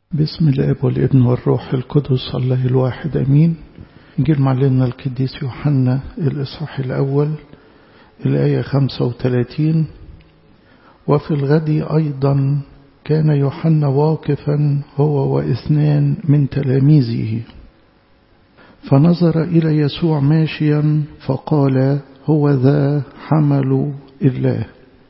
بسم الاب والابن والروح القدس الله الواحد امين نجيل معلمنا القديس يوحنا الاصحاح الاول الايه 35 وفي الغد ايضا كان يوحنا واقفا هو واثنان من تلاميذه فنظر الى يسوع ماشيا فقال هو ذا حمل الله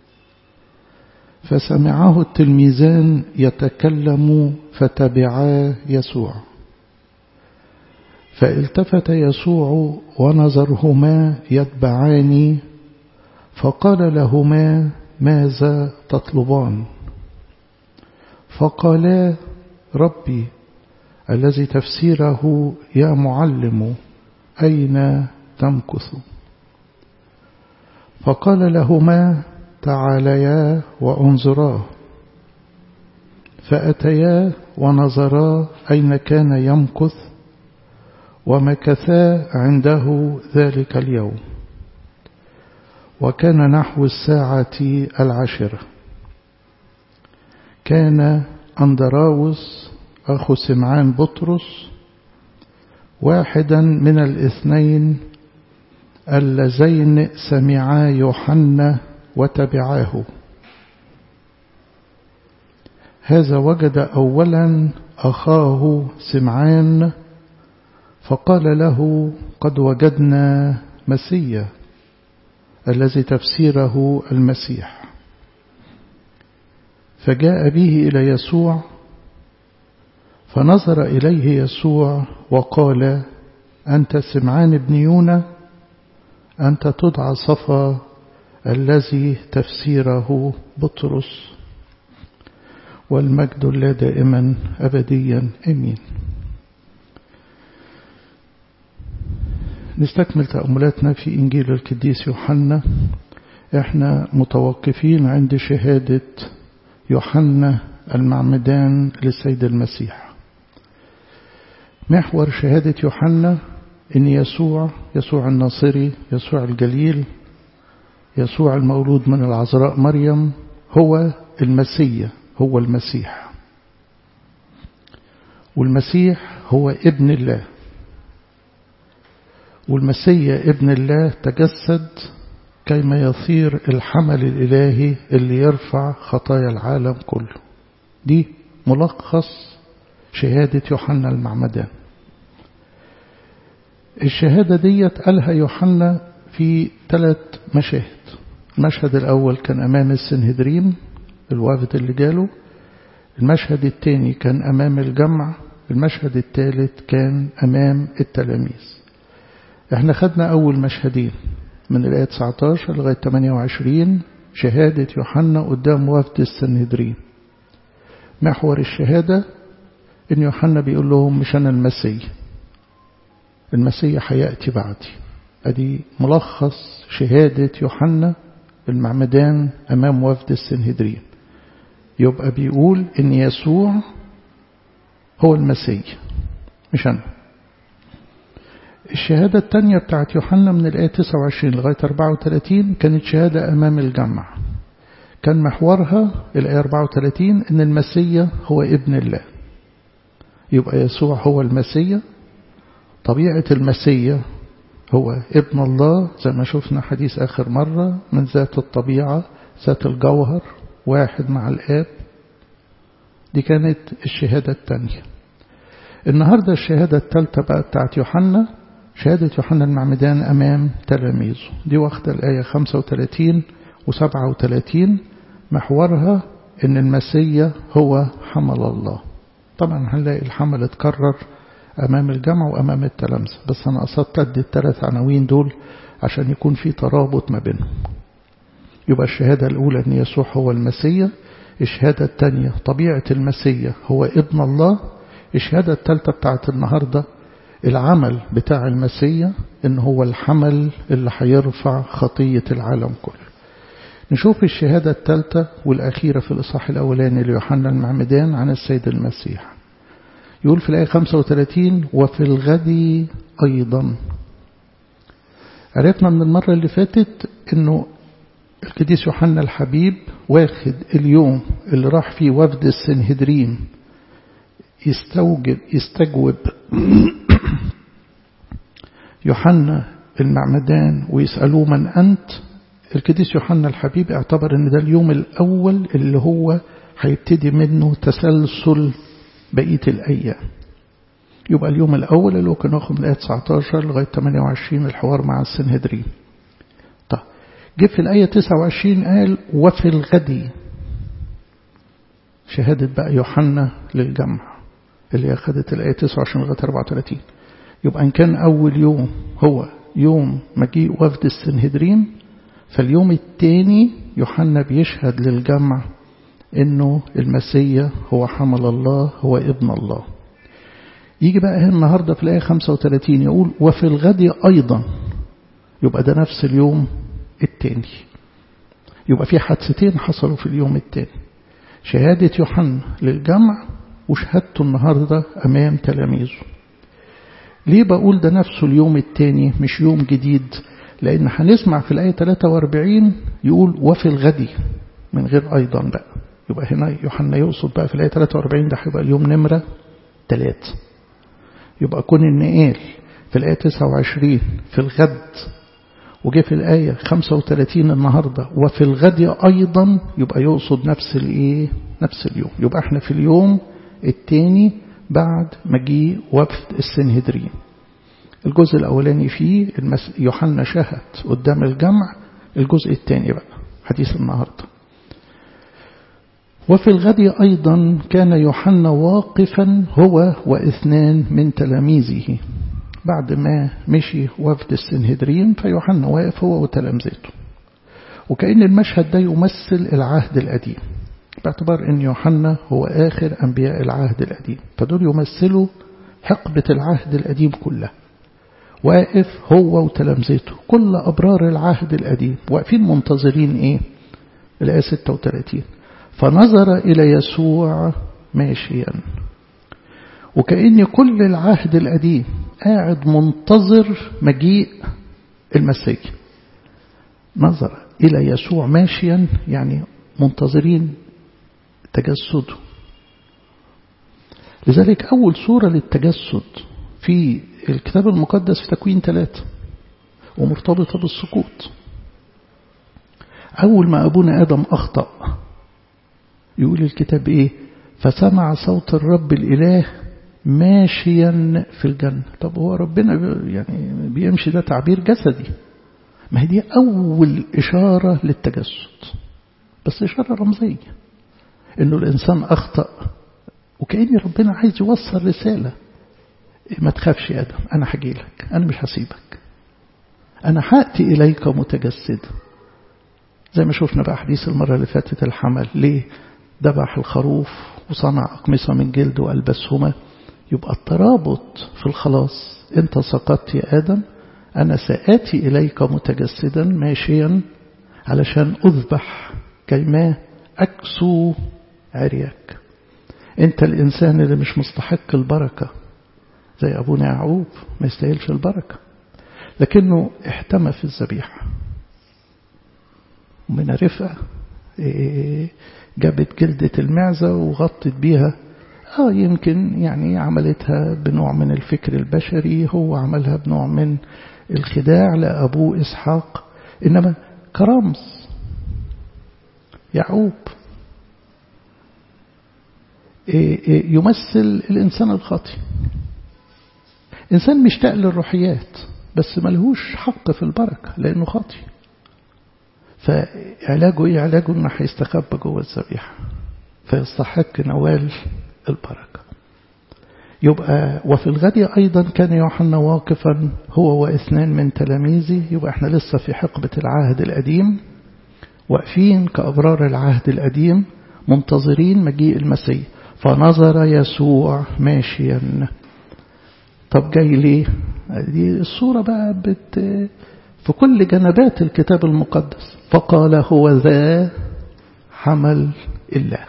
فسمعه التلميذان يتكلم فتبعا يسوع فالتفت يسوع ونظرهما يتبعان فقال لهما ماذا تطلبان فقالا ربي الذي تفسيره يا معلم أين تمكث فقال لهما تعاليا وانظراه فأتيا ونظرا أين كان يمكث ومكثا عنده ذلك اليوم وكان نحو الساعة العاشرة كان أندراوس أخو سمعان بطرس واحدا من الاثنين اللذين سمعا يوحنا وتبعاه هذا وجد أولا أخاه سمعان فقال له قد وجدنا مسيا الذي تفسيره المسيح فجاء به إلى يسوع فنظر إليه يسوع وقال أنت سمعان بن يونا أنت تدعى صفا الذي تفسيره بطرس والمجد لا دائما أبديا أمين نستكمل تأملاتنا في إنجيل القديس يوحنا احنا متوقفين عند شهادة يوحنا المعمدان للسيد المسيح محور شهادة يوحنا إن يسوع يسوع الناصري يسوع الجليل يسوع المولود من العذراء مريم هو المسيح هو المسيح والمسيح هو ابن الله والمسيح ابن الله تجسد كيما يصير الحمل الإلهي اللي يرفع خطايا العالم كله دي ملخص شهادة يوحنا المعمدان الشهادة ديت قالها يوحنا في ثلاث مشاهد المشهد الأول كان أمام السنهدريم الوافد اللي جاله المشهد الثاني كان أمام الجمع المشهد الثالث كان أمام التلاميذ احنا خدنا أول مشهدين من الآية 19 لغاية 28 شهادة يوحنا قدام وفد السنهدرين محور الشهادة إن يوحنا بيقول لهم مش أنا المسيح المسيح هيأتي بعدي أدي ملخص شهادة يوحنا المعمدان أمام وفد السنهدرين يبقى بيقول إن يسوع هو المسيح مش أنا الشهادة الثانية بتاعت يوحنا من الآية 29 لغاية 34 كانت شهادة أمام الجمع كان محورها الآية 34 إن المسيح هو ابن الله يبقى يسوع هو المسيح طبيعة المسيح هو ابن الله زي ما شفنا حديث آخر مرة من ذات الطبيعة ذات الجوهر واحد مع الآب دي كانت الشهادة الثانية النهاردة الشهادة الثالثة بقى بتاعت يوحنا شهادة يوحنا المعمدان أمام تلاميذه دي واخدة الآية 35 و 37 محورها إن المسيح هو حمل الله طبعا هنلاقي الحمل اتكرر أمام الجمع وأمام التلامذة بس أنا قصدت أدي الثلاث عناوين دول عشان يكون في ترابط ما بينهم يبقى الشهادة الأولى أن يسوع هو المسيح الشهادة الثانية طبيعة المسيح هو ابن الله الشهادة الثالثة بتاعت النهاردة العمل بتاع المسيح إن هو الحمل اللي هيرفع خطية العالم كله نشوف الشهادة الثالثة والأخيرة في الإصحاح الأولاني ليوحنا المعمدان عن السيد المسيح يقول في الآية 35 وفي الغد أيضا عرفنا من المرة اللي فاتت أنه القديس يوحنا الحبيب واخد اليوم اللي راح فيه وفد السنهدرين يستوجب يستجوب يوحنا المعمدان ويسألوه من أنت القديس يوحنا الحبيب اعتبر ان ده اليوم الأول اللي هو هيبتدي منه تسلسل بقية الأيام يبقى اليوم الأول اللي هو كان ناخد من الآية 19 لغاية 28 الحوار مع السنهدرين طيب جه في الآية 29 قال وفي الغد شهادة بقى يوحنا للجمع اللي أخذت الآية 29 لغاية 34 يبقى إن كان أول يوم هو يوم مجيء وفد السنهدرين فاليوم الثاني يوحنا بيشهد للجمع إنه المسيا هو حمل الله هو ابن الله يجي بقى هنا النهاردة في الآية 35 يقول وفي الغد أيضا يبقى ده نفس اليوم الثاني يبقى في حادثتين حصلوا في اليوم الثاني شهادة يوحنا للجمع وشهادته النهاردة أمام تلاميذه ليه بقول ده نفسه اليوم الثاني مش يوم جديد لأن هنسمع في الآية 43 يقول وفي الغد من غير أيضا بقى يبقى هنا يوحنا يقصد بقى في الآية 43 ده هيبقى اليوم نمرة 3 يبقى كون إن قال في الآية 29 في الغد وجه في الآية 35 النهاردة وفي الغد أيضا يبقى يقصد نفس الإيه نفس اليوم يبقى احنا في اليوم الثاني بعد مجيء وفد السنهدرين الجزء الأولاني فيه المس... يوحنا شهد قدام الجمع الجزء الثاني بقى حديث النهاردة وفي الغد أيضا كان يوحنا واقفا هو واثنان من تلاميذه بعد ما مشي وفد السنهدرين فيوحنا واقف هو وتلامذته وكأن المشهد ده يمثل العهد القديم باعتبار أن يوحنا هو آخر أنبياء العهد القديم فدول يمثلوا حقبة العهد القديم كلها واقف هو وتلامذته كل أبرار العهد القديم واقفين منتظرين إيه الآية 36 فنظر إلى يسوع ماشيا وكأن كل العهد القديم قاعد منتظر مجيء المسيح نظر إلى يسوع ماشيا يعني منتظرين تجسده لذلك أول صورة للتجسد في الكتاب المقدس في تكوين ثلاثة ومرتبطة بالسقوط أول ما أبونا آدم أخطأ يقول الكتاب إيه فسمع صوت الرب الإله ماشيا في الجنة طب هو ربنا يعني بيمشي ده تعبير جسدي ما هي دي أول إشارة للتجسد بس إشارة رمزية إنه الإنسان أخطأ وكأن ربنا عايز يوصل رسالة ما تخافش يا آدم أنا هجي لك أنا مش هسيبك أنا هأتي إليك متجسدا زي ما شفنا بقى حديث المرة اللي فاتت الحمل ليه ذبح الخروف وصنع أقمصة من جلد وألبسهما يبقى الترابط في الخلاص أنت سقطت يا آدم أنا سآتي إليك متجسدا ماشيا علشان أذبح كيما أكسو عرياك أنت الإنسان اللي مش مستحق البركة زي أبونا يعقوب ما يستاهلش البركة لكنه احتمى في الذبيحة ومن رفقة جابت جلدة المعزة وغطت بيها آه يمكن يعني عملتها بنوع من الفكر البشري هو عملها بنوع من الخداع لأبوه إسحاق إنما كرمز يعقوب يمثل الإنسان الخاطئ إنسان مشتاق للروحيات بس ملهوش حق في البركة لأنه خاطئ فعلاجه إيه علاجه إنه هيستخبى جوه الذبيحة فيستحق نوال البركة يبقى وفي الغد أيضا كان يوحنا واقفا هو واثنان من تلاميذه يبقى احنا لسه في حقبة العهد القديم واقفين كأبرار العهد القديم منتظرين مجيء المسيح فنظر يسوع ماشيا طب جاي ليه دي الصورة بقى بت في كل جنبات الكتاب المقدس فقال هو ذا حمل الله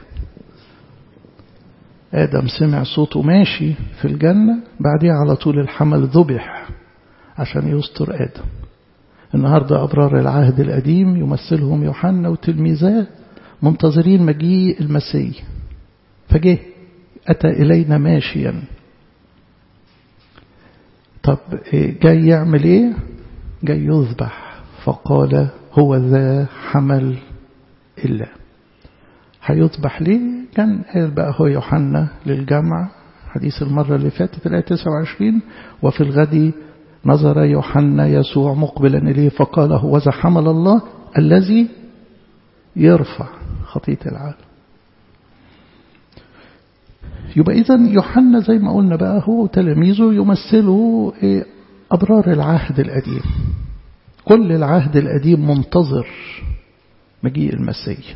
آدم سمع صوته ماشي في الجنة بعدها على طول الحمل ذبح عشان يستر آدم النهاردة أبرار العهد القديم يمثلهم يوحنا وتلميذاه منتظرين مجيء المسيح فجه أتى إلينا ماشيا طب جاي يعمل إيه جاي يذبح فقال هو ذا حمل الله هيذبح ليه كان قال بقى هو يوحنا للجمع حديث المرة اللي فاتت الآية 29 وفي الغد نظر يوحنا يسوع مقبلا إليه فقال هو ذا حمل الله الذي يرفع خطية العالم يبقى إذا يوحنا زي ما قلنا بقى هو تلاميذه يمثلوا أبرار العهد القديم كل العهد القديم منتظر مجيء المسيح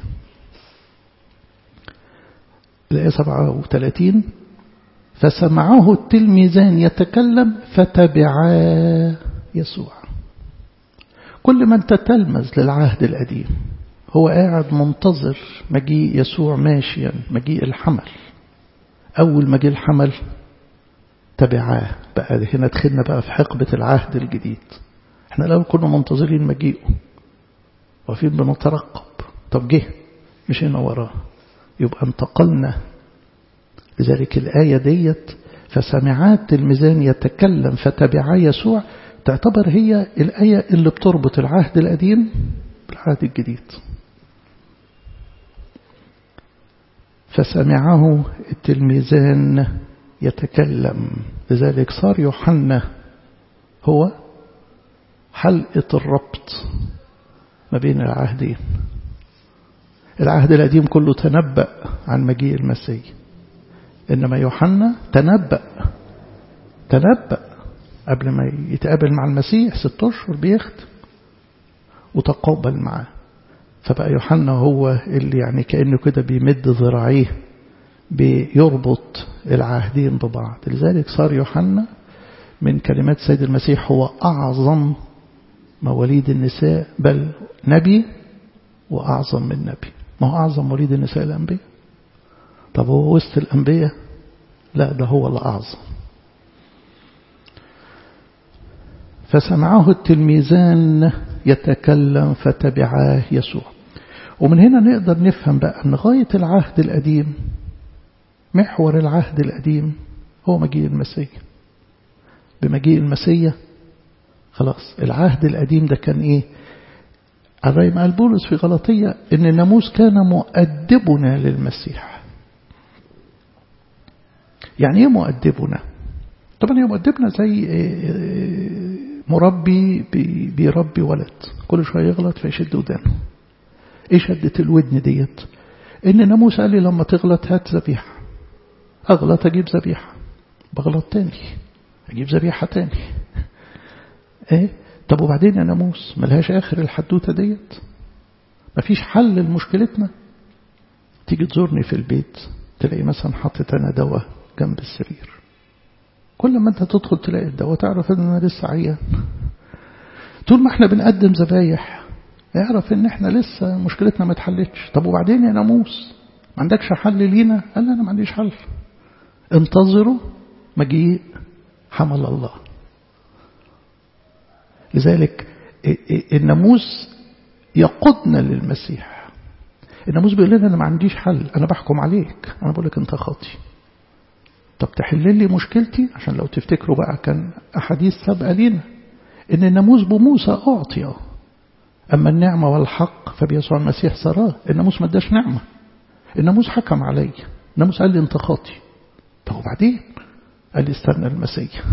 الآية 37 فسمعه التلميذان يتكلم فتبعا يسوع كل من تتلمذ للعهد القديم هو قاعد منتظر مجيء يسوع ماشيا مجيء الحمل أول ما جه الحمل تبعاه بقى هنا دخلنا بقى في حقبة العهد الجديد احنا الأول كنا منتظرين مجيئه واقفين بنترقب طب جه مشينا وراه يبقى انتقلنا لذلك الآية ديت فسمعات الميزان يتكلم فتبعا يسوع تعتبر هي الآية اللي بتربط العهد القديم بالعهد الجديد فسمعه التلميذان يتكلم لذلك صار يوحنا هو حلقة الربط ما بين العهدين العهد القديم كله تنبأ عن مجيء المسيح إنما يوحنا تنبأ تنبأ قبل ما يتقابل مع المسيح ست أشهر بيختم وتقابل معاه فبقى يوحنا هو اللي يعني كأنه كده بيمد ذراعيه بيربط العهدين ببعض لذلك صار يوحنا من كلمات سيد المسيح هو أعظم مواليد النساء بل نبي وأعظم من نبي ما هو أعظم مواليد النساء الأنبياء طب هو وسط الأنبياء لا ده هو الأعظم فسمعه التلميذان يتكلم فتبعاه يسوع ومن هنا نقدر نفهم بقى أن غاية العهد القديم محور العهد القديم هو مجيء المسيح بمجيء المسيح خلاص العهد القديم ده كان ايه زي ما قال بولس في غلطية ان الناموس كان مؤدبنا للمسيح يعني ايه مؤدبنا طبعا هي مؤدبنا زي مربي بيربي ولد كل شوية يغلط فيشد ودانه ايه شدة الودن ديت ان الناموس قال لي لما تغلط هات ذبيحة اغلط اجيب ذبيحة بغلط تاني اجيب ذبيحة تاني ايه طب وبعدين يا ناموس ملهاش اخر الحدوتة ديت مفيش حل لمشكلتنا تيجي تزورني في البيت تلاقي مثلا حاطط انا دواء جنب السرير كل ما انت تدخل تلاقي الدواء تعرف ان انا لسه عيان طول ما احنا بنقدم ذبايح اعرف ان احنا لسه مشكلتنا ما اتحلتش طب وبعدين يا ناموس ما عندكش حل لينا قال انا ما عنديش حل انتظروا مجيء حمل الله لذلك الناموس يقودنا للمسيح الناموس بيقول لنا انا ما عنديش حل انا بحكم عليك انا بقول لك انت خاطي طب تحل لي مشكلتي عشان لو تفتكروا بقى كان احاديث سابقه لينا ان الناموس بموسى اعطي اما النعمه والحق فبيسوع المسيح سراه الناموس ما اداش نعمه الناموس حكم علي الناموس قال لي انت خاطي طب وبعدين قال لي استنى المسيح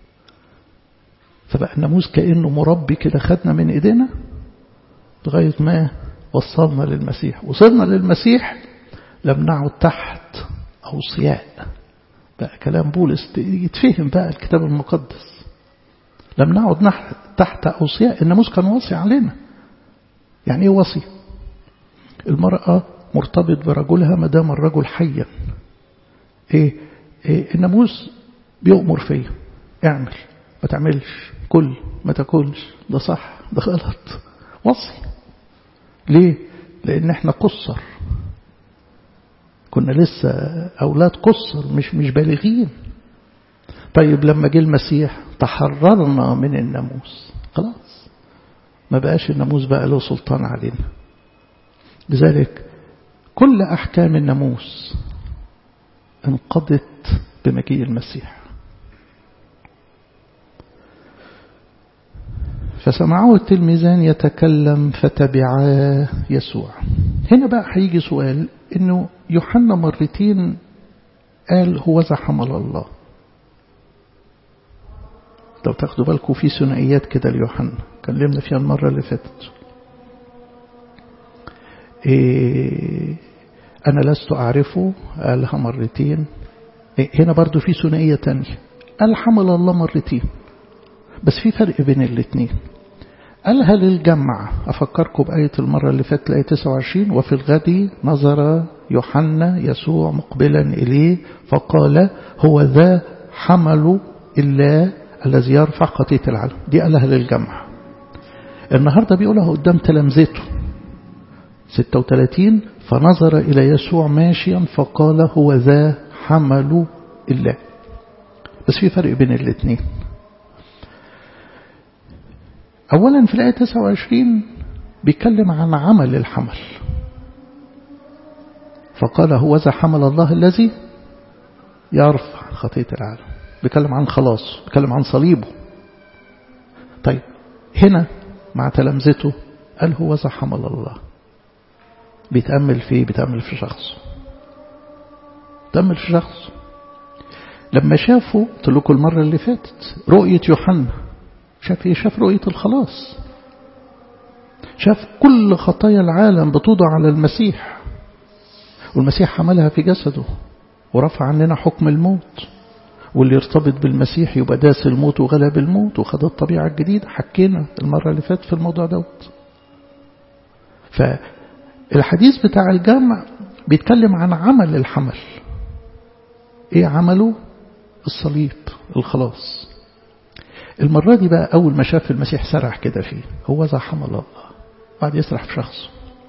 فبقى الناموس كأنه مربي كده خدنا من ايدينا لغاية ما وصلنا للمسيح وصلنا للمسيح لم نعد تحت أوصياء بقى كلام بولس يتفهم بقى الكتاب المقدس لم نعد تحت أوصياء الناموس كان واصي علينا يعني ايه وصي المرأة مرتبط برجلها ما دام الرجل حيا ايه, إيه الناموس بيؤمر فيا اعمل ما تعملش كل ما تاكلش ده صح ده غلط وصي ليه لان احنا قصر كنا لسه اولاد قصر مش مش بالغين طيب لما جه المسيح تحررنا من الناموس خلاص ما بقاش الناموس بقى له سلطان علينا لذلك كل احكام الناموس انقضت بمجيء المسيح فسمعه التلميذان يتكلم فتبعا يسوع هنا بقى هيجي سؤال انه يوحنا مرتين قال هو ذا حمل الله لو تاخدوا بالكم في ثنائيات كده ليوحنا كلمنا فيها المرة اللي فاتت إيه أنا لست أعرفه قالها مرتين إيه هنا برضو في ثنائية تانية قال حمل الله مرتين بس في فرق بين الاثنين قالها للجمع أفكركم بآية المرة اللي فاتت الآية 29 وفي الغد نظر يوحنا يسوع مقبلا إليه فقال هو ذا حمل الله الذي يرفع خطية العالم دي قالها للجمع النهاردة بيقولها قدام تلامذته 36 فنظر إلى يسوع ماشيا فقال هو ذا حمل الله بس في فرق بين الاثنين أولا في الآية 29 بيتكلم عن عمل الحمل فقال هو ذا حمل الله الذي يرفع خطية العالم بيتكلم عن خلاص بيتكلم عن صليبه طيب هنا مع تلامذته قال هو ذا حمل الله بيتأمل فيه بيتأمل في شخص بيتأمل في شخص لما شافوا قلت لكم المرة اللي فاتت رؤية يوحنا شاف ايه شاف رؤية الخلاص شاف كل خطايا العالم بتوضع على المسيح والمسيح حملها في جسده ورفع عننا حكم الموت واللي يرتبط بالمسيح يبقى داس الموت وغلب الموت وخد الطبيعة الجديدة حكينا المرة اللي فاتت في الموضوع دوت فالحديث بتاع الجمع بيتكلم عن عمل الحمل ايه عمله الصليب الخلاص المرة دي بقى أول ما شاف المسيح سرح كده فيه هو ذا حمل الله بعد يسرح في شخصه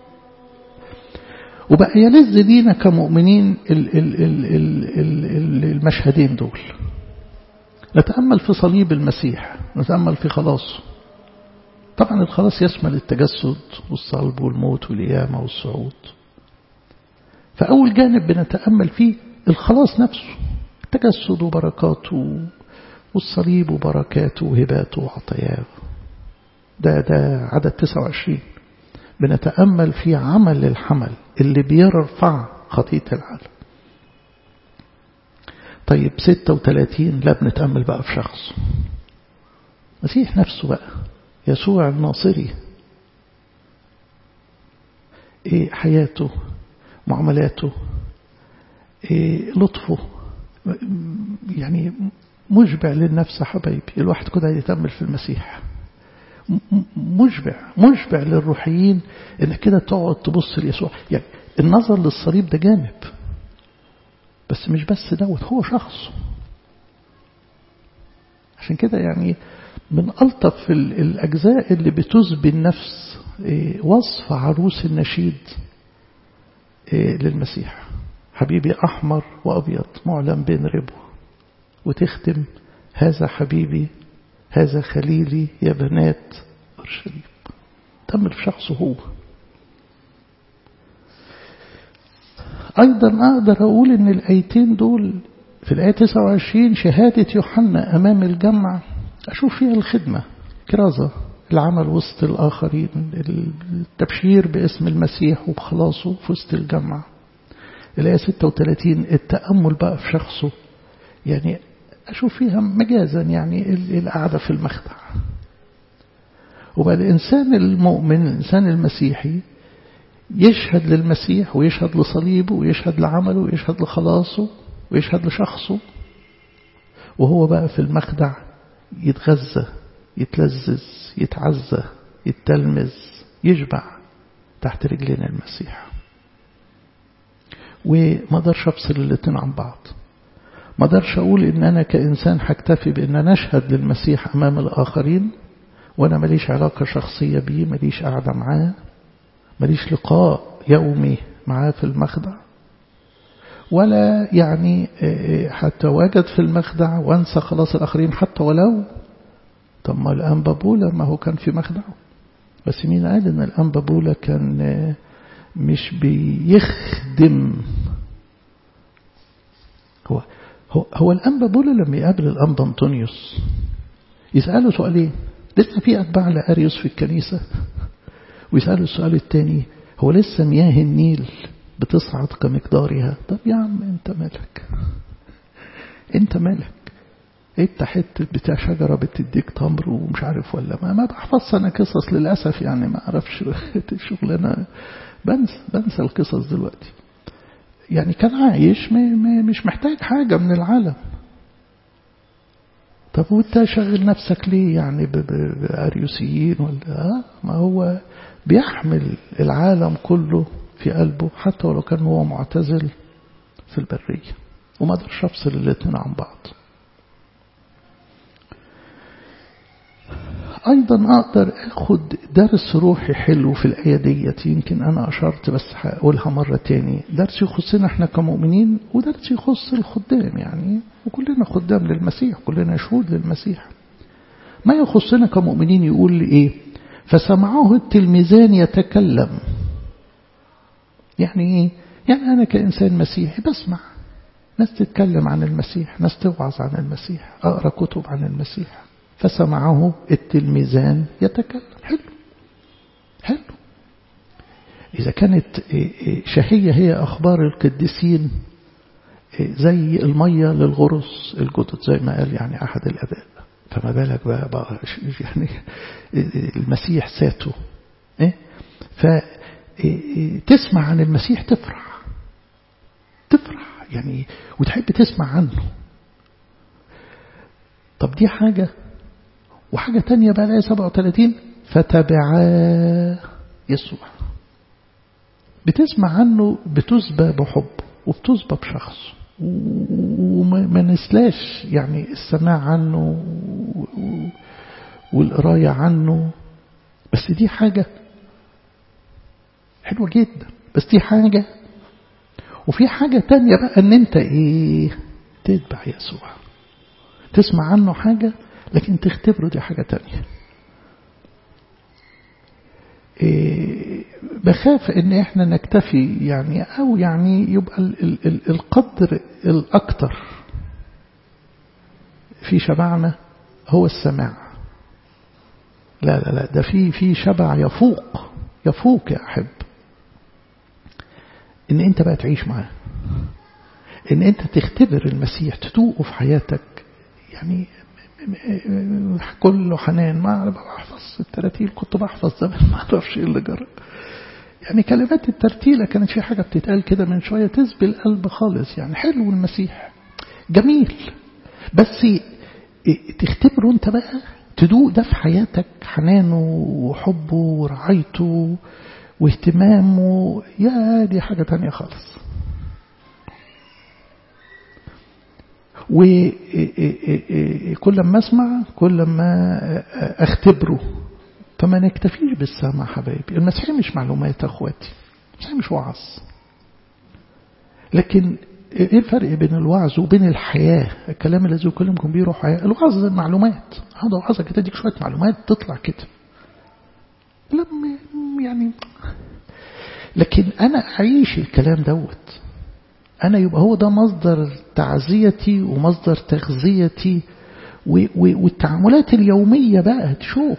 وبقى يلذ بينا كمؤمنين ال ال ال ال ال المشهدين دول نتأمل في صليب المسيح نتأمل في خلاصه طبعا الخلاص يشمل التجسد والصلب والموت والقيامة والصعود فأول جانب بنتأمل فيه الخلاص نفسه التجسد وبركاته والصليب وبركاته وهباته وعطياه ده ده عدد 29 بنتأمل في عمل الحمل اللي بيرفع خطية العالم طيب 36 لا بنتأمل بقى في شخص مسيح نفسه بقى يسوع الناصري إيه حياته معاملاته إيه لطفه يعني مشبع للنفس حبايبي الواحد كده يتأمل في المسيح مشبع مشبع للروحيين انك كده تقعد تبص ليسوع يعني النظر للصليب ده جانب بس مش بس دوت هو شخص عشان كده يعني من ألطف الأجزاء اللي بتزبي النفس وصف عروس النشيد للمسيح حبيبي أحمر وأبيض معلم بين ربه وتختم هذا حبيبي هذا خليلي يا بنات أورشليم تأمل في شخصه هو أيضا أقدر أقول أن الآيتين دول في الآية 29 شهادة يوحنا أمام الجمع أشوف فيها الخدمة كرازة العمل وسط الآخرين التبشير باسم المسيح وبخلاصه في وسط الجمع الآية 36 التأمل بقى في شخصه يعني أشوف فيها مجازا يعني القعدة في المخدع وبقى الإنسان المؤمن الإنسان المسيحي يشهد للمسيح ويشهد لصليبه ويشهد لعمله ويشهد لخلاصه ويشهد لشخصه وهو بقى في المخدع يتغذى يتلذذ يتعزى يتلمذ يشبع تحت رجلين المسيح وما اقدرش افصل الاتنين عن بعض ما اقدرش اقول ان انا كانسان هكتفي بان انا اشهد للمسيح امام الاخرين وانا ماليش علاقه شخصيه بيه ماليش قاعده معاه ماليش لقاء يومي معاه في المخدع ولا يعني حتى واجد في المخدع وانسى خلاص الاخرين حتى ولو طب ما الان بابولا ما هو كان في مخدعه بس مين قال ان الان بابولا كان مش بيخدم هو هو, هو الأنبا بولا لما يقابل الأنبا أنطونيوس يسأله سؤالين لسه في أتباع لأريوس في الكنيسة ويسأله السؤال الثاني هو لسه مياه النيل بتصعد كمقدارها طب يا عم انت مالك انت مالك انت حتة بتاع شجرة بتديك تمر ومش عارف ولا ما ما بحفظش انا قصص للأسف يعني ما اعرفش الشغلانة بنسى بنسى القصص دلوقتي يعني كان عايش مش محتاج حاجة من العالم طب وانت شغل نفسك ليه يعني بأريوسيين ولا آه ما هو بيحمل العالم كله في قلبه حتى ولو كان هو معتزل في البرية وما قدرش أفصل الاثنين عن بعض أيضا أقدر أخد درس روحي حلو في الآية ديت يمكن أنا أشرت بس هقولها مرة تاني درس يخصنا احنا كمؤمنين ودرس يخص الخدام يعني وكلنا خدام للمسيح كلنا شهود للمسيح ما يخصنا كمؤمنين يقول لي إيه فسمعه التلميذان يتكلم يعني إيه يعني أنا كإنسان مسيحي بسمع ناس تتكلم عن المسيح ناس توعظ عن المسيح أقرأ كتب عن المسيح فسمعه التلميذان يتكلم حلو حلو إذا كانت شهية هي أخبار القديسين زي المية للغرس الجدد زي ما قال يعني أحد الأباء فما بالك بقى, بقى يعني المسيح ساته إيه؟ فتسمع عن المسيح تفرح تفرح يعني وتحب تسمع عنه طب دي حاجة وحاجة تانية بقى الآية 37 فتبعا يسوع بتسمع عنه بتسبى بحب وبتسبى بشخص وما نسلاش يعني السماع عنه والقراية عنه بس دي حاجة حلوة جدا بس دي حاجة وفي حاجة تانية بقى ان انت ايه تتبع يسوع تسمع عنه حاجة لكن تختبره دي حاجة تانية إيه بخاف ان احنا نكتفي يعني او يعني يبقى ال ال ال القدر الاكتر في شبعنا هو السماع لا لا لا ده في في شبع يفوق يفوق يا احب ان انت بقى تعيش معاه ان انت تختبر المسيح تدوقه في حياتك يعني كله حنان ما بحفظ التراتيل كنت بحفظ زمان ما اعرفش ايه اللي جرى يعني كلمات الترتيلة كانت في حاجة بتتقال كده من شوية تسبي القلب خالص يعني حلو المسيح جميل بس تختبره انت بقى تدوق ده في حياتك حنانه وحبه ورعايته واهتمامه يا دي حاجة تانية خالص وكل ما اسمع كل ما اختبره فما نكتفيش بالسمع حبايبي المسيحية مش معلومات اخواتي المسيحية مش وعظ لكن ايه الفرق بين الوعظ وبين الحياة الكلام الذي يكلمكم به روح حياة الوعظ معلومات هذا وعظك تديك شوية معلومات تطلع كده لما يعني لكن أنا أعيش الكلام دوت أنا يبقى هو ده مصدر تعزيتي ومصدر تغذيتي والتعاملات اليومية بقى تشوف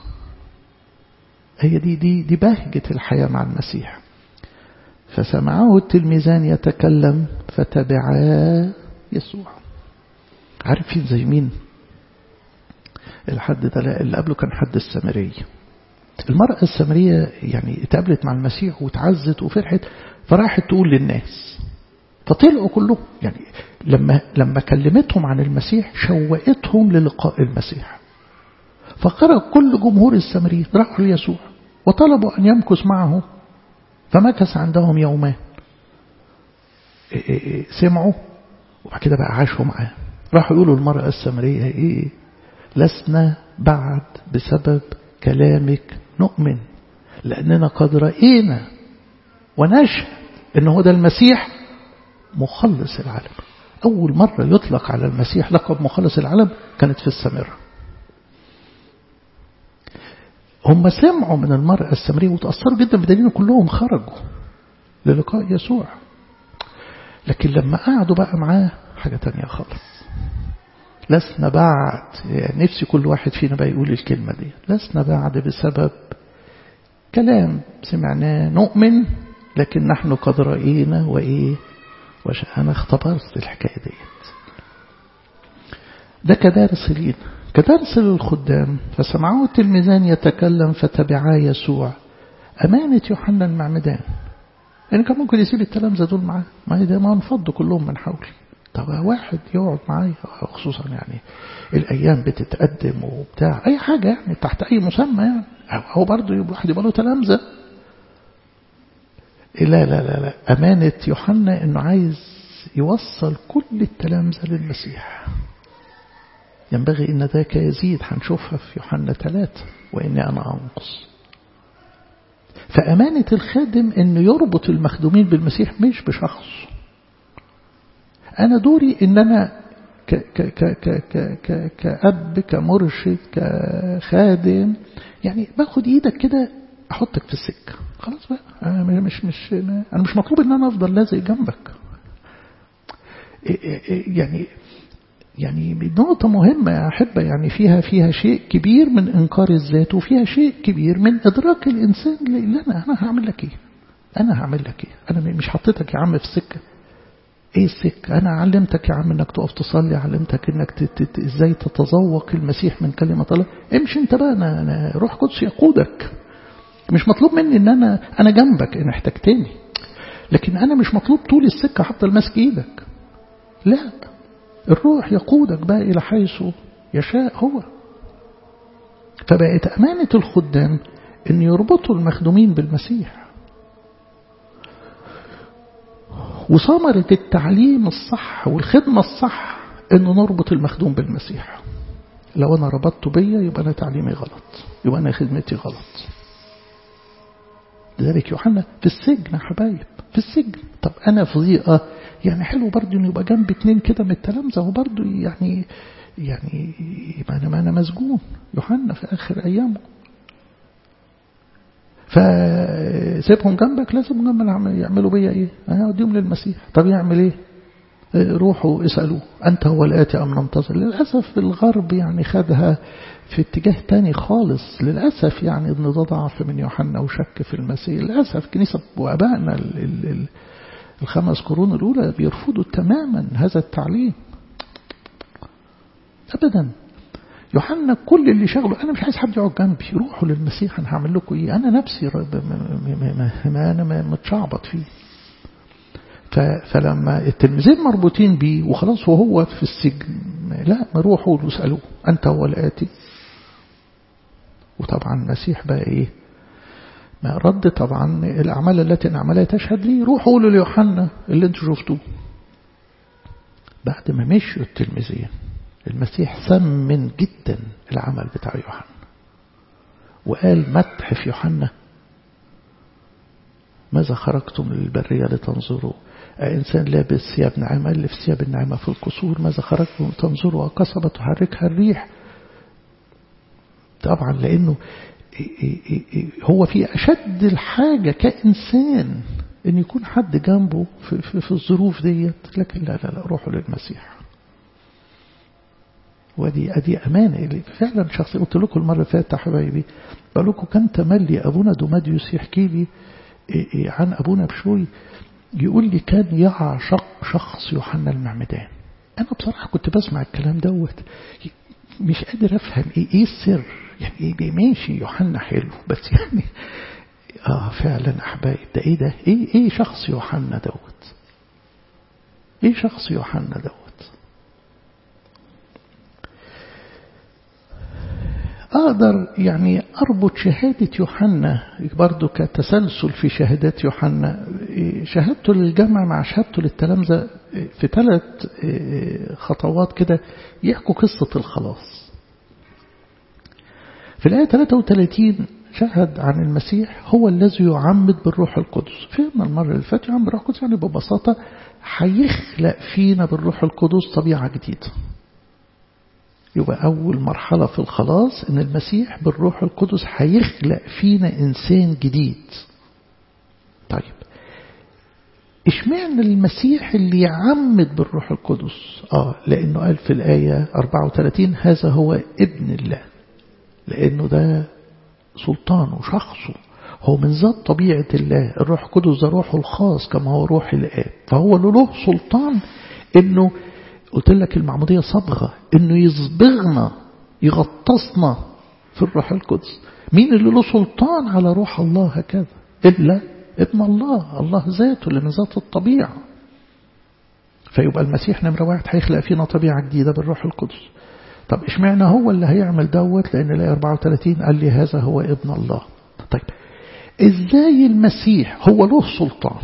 هي دي دي دي بهجة الحياة مع المسيح فسمعه التلميذان يتكلم فتبعا يسوع عارفين زي مين الحد ده اللي قبله كان حد السامرية المرأة السامرية يعني اتقابلت مع المسيح وتعزت وفرحت فراحت تقول للناس فطلعوا كلهم يعني لما لما كلمتهم عن المسيح شوقتهم للقاء المسيح فخرج كل جمهور السامريين راحوا ليسوع وطلبوا أن يمكث معه فمكث عندهم يومان سمعوا وبعد كده بقى عاشوا معاه راحوا يقولوا المرأة السامرية ايه لسنا بعد بسبب كلامك نؤمن لأننا قد رأينا ونشهد ان هو ده المسيح مخلص العالم أول مرة يطلق على المسيح لقب مخلص العالم كانت في السامرة هم سمعوا من المرأة السامرية وتأثروا جدا بدليل كلهم خرجوا للقاء يسوع لكن لما قعدوا بقى معاه حاجة تانية خالص لسنا بعد يعني نفسي كل واحد فينا بقى يقول الكلمة دي لسنا بعد بسبب كلام سمعناه نؤمن لكن نحن قد رأينا وإيه وش أنا اختبرت الحكاية ديت ده كدارس لينا كدرس للخدام فسمعه التلميذان يتكلم فتبعا يسوع أمانة يوحنا المعمدان يعني كان ممكن يسيب التلامذة دول معاه ما ده ما انفضوا كلهم من حولي طب واحد يقعد معايا خصوصا يعني الأيام بتتقدم وبتاع أي حاجة يعني تحت أي مسمى يعني هو برضه يبقى واحد يبقى له تلامذة لا لا لا لا أمانة يوحنا إنه عايز يوصل كل التلامذة للمسيح ينبغي إن ذاك يزيد هنشوفها في يوحنا ثلاثة وإني أنا أنقص فأمانة الخادم إنه يربط المخدومين بالمسيح مش بشخص أنا دوري إن أنا ك ك ك ك ك ك كأب كمرشد كخادم يعني باخد إيدك كده أحطك في السكة خلاص بقى أنا مش مش أنا مش مطلوب إن أنا أفضل لازق جنبك يعني يعني نقطة مهمة يا أحبة يعني فيها فيها شيء كبير من إنكار الذات وفيها شيء كبير من إدراك الإنسان اللي أنا أنا هعمل لك إيه؟ أنا هعمل لك إيه؟ أنا مش حطيتك يا عم في السكة إيه السكة؟ أنا علمتك يا عم إنك تقف تصلي علمتك إنك تت... إزاي تتذوق المسيح من كلمة الله امشي أنت بقى أنا, أنا روح قدس يقودك مش مطلوب مني إن أنا أنا جنبك إن احتجتني لكن أنا مش مطلوب طول السكة حتى ماسك إيدك لا الروح يقودك بقى إلى حيث يشاء هو فبقت أمانة الخدام أن يربطوا المخدومين بالمسيح وثمرة التعليم الصح والخدمة الصح أن نربط المخدوم بالمسيح لو أنا ربطته بيا يبقى أنا تعليمي غلط يبقى أنا خدمتي غلط لذلك يوحنا في السجن يا حبايب في السجن طب أنا في ضيقة يعني حلو برضه إنه يبقى جنب اتنين كده من التلامذة وبرضه يعني يعني ما أنا ما أنا مسجون يوحنا في آخر أيامه فسيبهم جنبك لازم جنب يعملوا بيا إيه؟ أنا أوديهم للمسيح طب يعمل إيه؟ روحوا اسألوه أنت هو الآتي أم ننتظر للأسف الغرب يعني خدها في اتجاه تاني خالص للأسف يعني إن ده ضعف من يوحنا وشك في المسيح للأسف كنيسة وأبائنا الخمس قرون الأولى بيرفضوا تماما هذا التعليم أبدا يوحنا كل اللي شغله أنا مش عايز حد يقعد جنبي روحوا للمسيح أنا هعمل لكم إيه أنا نفسي ما أنا متشعبط فيه فلما التلميذين مربوطين بيه وخلاص وهو في السجن لا ما روحوا له اسألوه أنت هو الآتي وطبعا المسيح بقى إيه ما رد طبعا الأعمال التي نعملها تشهد لي روحوا قولوا ليوحنا اللي انتوا شفتوه بعد ما مشوا التلميذين المسيح ثمن جدا العمل بتاع يوحنا وقال مدح في يوحنا ماذا خرجتم للبرية لتنظروا إنسان لابس ثياب نعمة اللي في ثياب النعمة في القصور ماذا خرجتم لتنظروا وقصبة تحركها الريح طبعا لأنه هو في أشد الحاجة كإنسان أن يكون حد جنبه في, في, في الظروف ديت لكن لا لا لا روحوا للمسيح ودي أدي أمانة اللي فعلا شخصي قلت لكم المرة اللي فاتت حبايبي بقول لكم كان تملي أبونا دوماديوس يحكي لي عن أبونا بشوي يقول لي كان يعشق شخص يوحنا المعمدان أنا بصراحة كنت بسمع الكلام دوت مش قادر أفهم إيه, إيه السر يعني إيه ماشي يوحنا حلو بس يعني آه فعلا أحبائي ده إيه ده إيه, إيه شخص يوحنا دوت إيه شخص يوحنا دوت أقدر يعني أربط شهادة يوحنا برضو كتسلسل في شهادات يوحنا شهادته للجمع مع شهادته للتلامذة في ثلاث خطوات كده يحكوا قصة الخلاص في الآية 33 شهد عن المسيح هو الذي يعمد بالروح القدس فهمنا المرة اللي فاتت يعمد بالروح القدس يعني ببساطة هيخلق فينا بالروح القدس طبيعة جديدة يبقى أول مرحلة في الخلاص إن المسيح بالروح القدس هيخلق فينا إنسان جديد طيب اشمعنى المسيح اللي يعمد بالروح القدس آه لأنه قال في الآية 34 هذا هو ابن الله لأنه ده سلطانه شخصه هو من ذات طبيعة الله الروح القدس ده روحه الخاص كما هو روح الآب فهو له سلطان انه قلت لك المعمودية صبغة انه يصبغنا يغطسنا في الروح القدس مين اللي له سلطان على روح الله هكذا إلا ابن الله الله ذاته اللي من ذات الطبيعة فيبقى المسيح نمرة واحد هيخلق فينا طبيعة جديدة بالروح القدس طب اشمعنى هو اللي هيعمل دوت لأن الآية 34 قال لي هذا هو ابن الله طيب ازاي المسيح هو له سلطان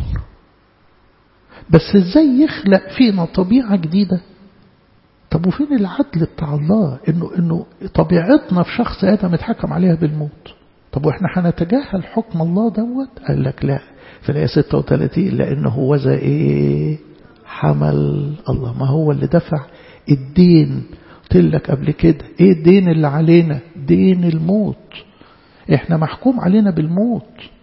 بس ازاي يخلق فينا طبيعة جديدة طب وفين العدل بتاع الله انه انه طبيعتنا في شخص ادم اتحكم عليها بالموت طب واحنا هنتجاهل حكم الله دوت قال لك لا في الايه 36 لانه هو زي ايه حمل الله ما هو اللي دفع الدين قلت لك قبل كده ايه الدين اللي علينا دين الموت احنا محكوم علينا بالموت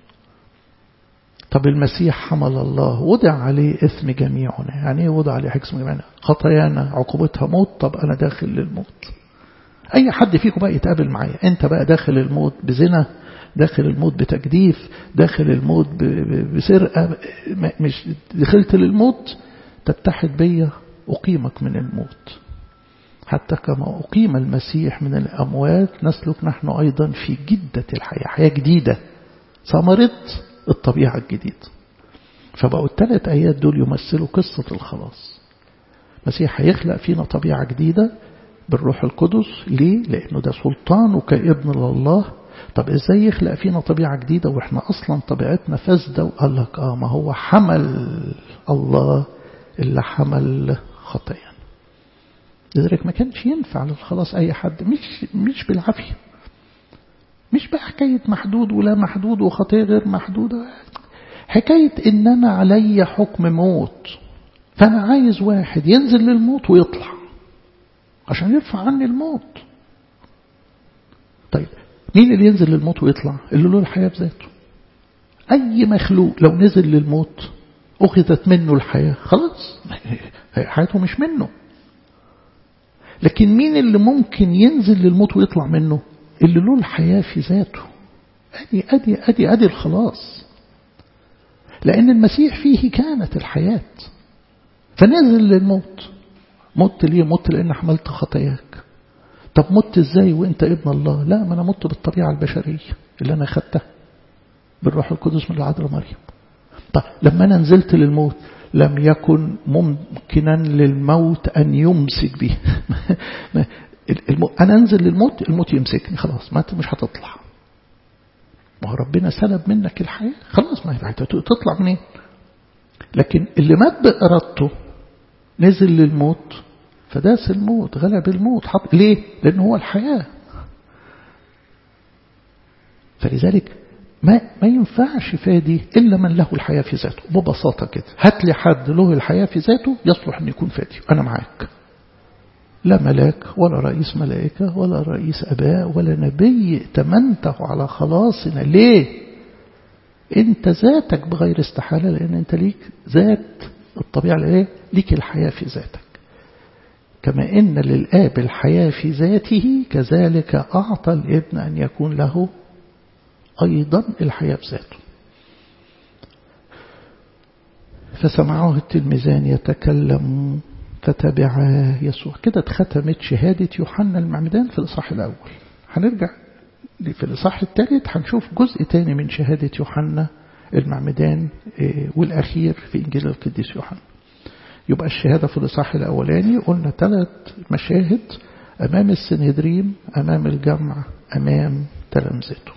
طب المسيح حمل الله وضع عليه اسم جميعنا يعني ايه وضع عليه اسم جميعنا خطايانا عقوبتها موت طب انا داخل للموت اي حد فيكم بقى يتقابل معايا انت بقى داخل الموت بزنا داخل الموت بتجديف داخل الموت بسرقة مش دخلت للموت تتحد بيا أقيمك من الموت حتى كما أقيم المسيح من الأموات نسلك نحن أيضا في جدة الحياة حياة جديدة ثمرة الطبيعة الجديدة فبقوا الثلاث آيات دول يمثلوا قصة الخلاص المسيح هيخلق فينا طبيعة جديدة بالروح القدس ليه؟ لأنه ده سلطانه كابن لله طب ازاي يخلق فينا طبيعة جديدة واحنا اصلا طبيعتنا فاسدة وقال لك اه ما هو حمل الله اللي حمل خطايا لذلك ما كانش ينفع للخلاص اي حد مش مش بالعافية مش بقى حكاية محدود ولا محدود وخطية غير محدودة حكاية ان انا علي حكم موت فانا عايز واحد ينزل للموت ويطلع عشان يرفع عني الموت طيب مين اللي ينزل للموت ويطلع اللي له الحياة بذاته أي مخلوق لو نزل للموت أخذت منه الحياة خلاص حياته مش منه لكن مين اللي ممكن ينزل للموت ويطلع منه اللي له الحياة في ذاته أدي أدي أدي أدي الخلاص لأن المسيح فيه كانت الحياة فنزل للموت مت ليه مت لأن حملت خطاياك طب مت ازاي وانت ابن الله لا ما انا مت بالطبيعة البشرية اللي انا خدتها بالروح القدس من العذراء مريم طب لما انا نزلت للموت لم يكن ممكنا للموت ان يمسك به انا انزل للموت الموت يمسكني خلاص ما مش هتطلع ما هو ربنا سلب منك الحياة خلاص ما تطلع منين لكن اللي مات بإرادته نزل للموت فداس الموت غلب الموت حط ليه لأنه هو الحياة فلذلك ما ما ينفعش فادي إلا من له الحياة في ذاته ببساطة كده هات لي حد له الحياة في ذاته يصلح أن يكون فادي أنا معاك لا ملاك ولا رئيس ملائكة ولا رئيس أباء ولا نبي ائتمنته على خلاصنا ليه انت ذاتك بغير استحالة لأن انت ليك ذات الطبيعة الايه ليك الحياة في ذاتك كما إن للآب الحياة في ذاته كذلك أعطى الابن أن يكون له أيضا الحياة بذاته فسمعه التلميذان يتكلم فتبعاه يسوع كده اتختمت شهادة يوحنا المعمدان في الإصحاح الأول هنرجع في الإصحاح الثالث هنشوف جزء تاني من شهادة يوحنا المعمدان والأخير في إنجيل القديس يوحنا يبقى الشهادة في الإصحاح الأولاني قلنا ثلاث مشاهد أمام السنهدريم أمام الجمع أمام تلامذته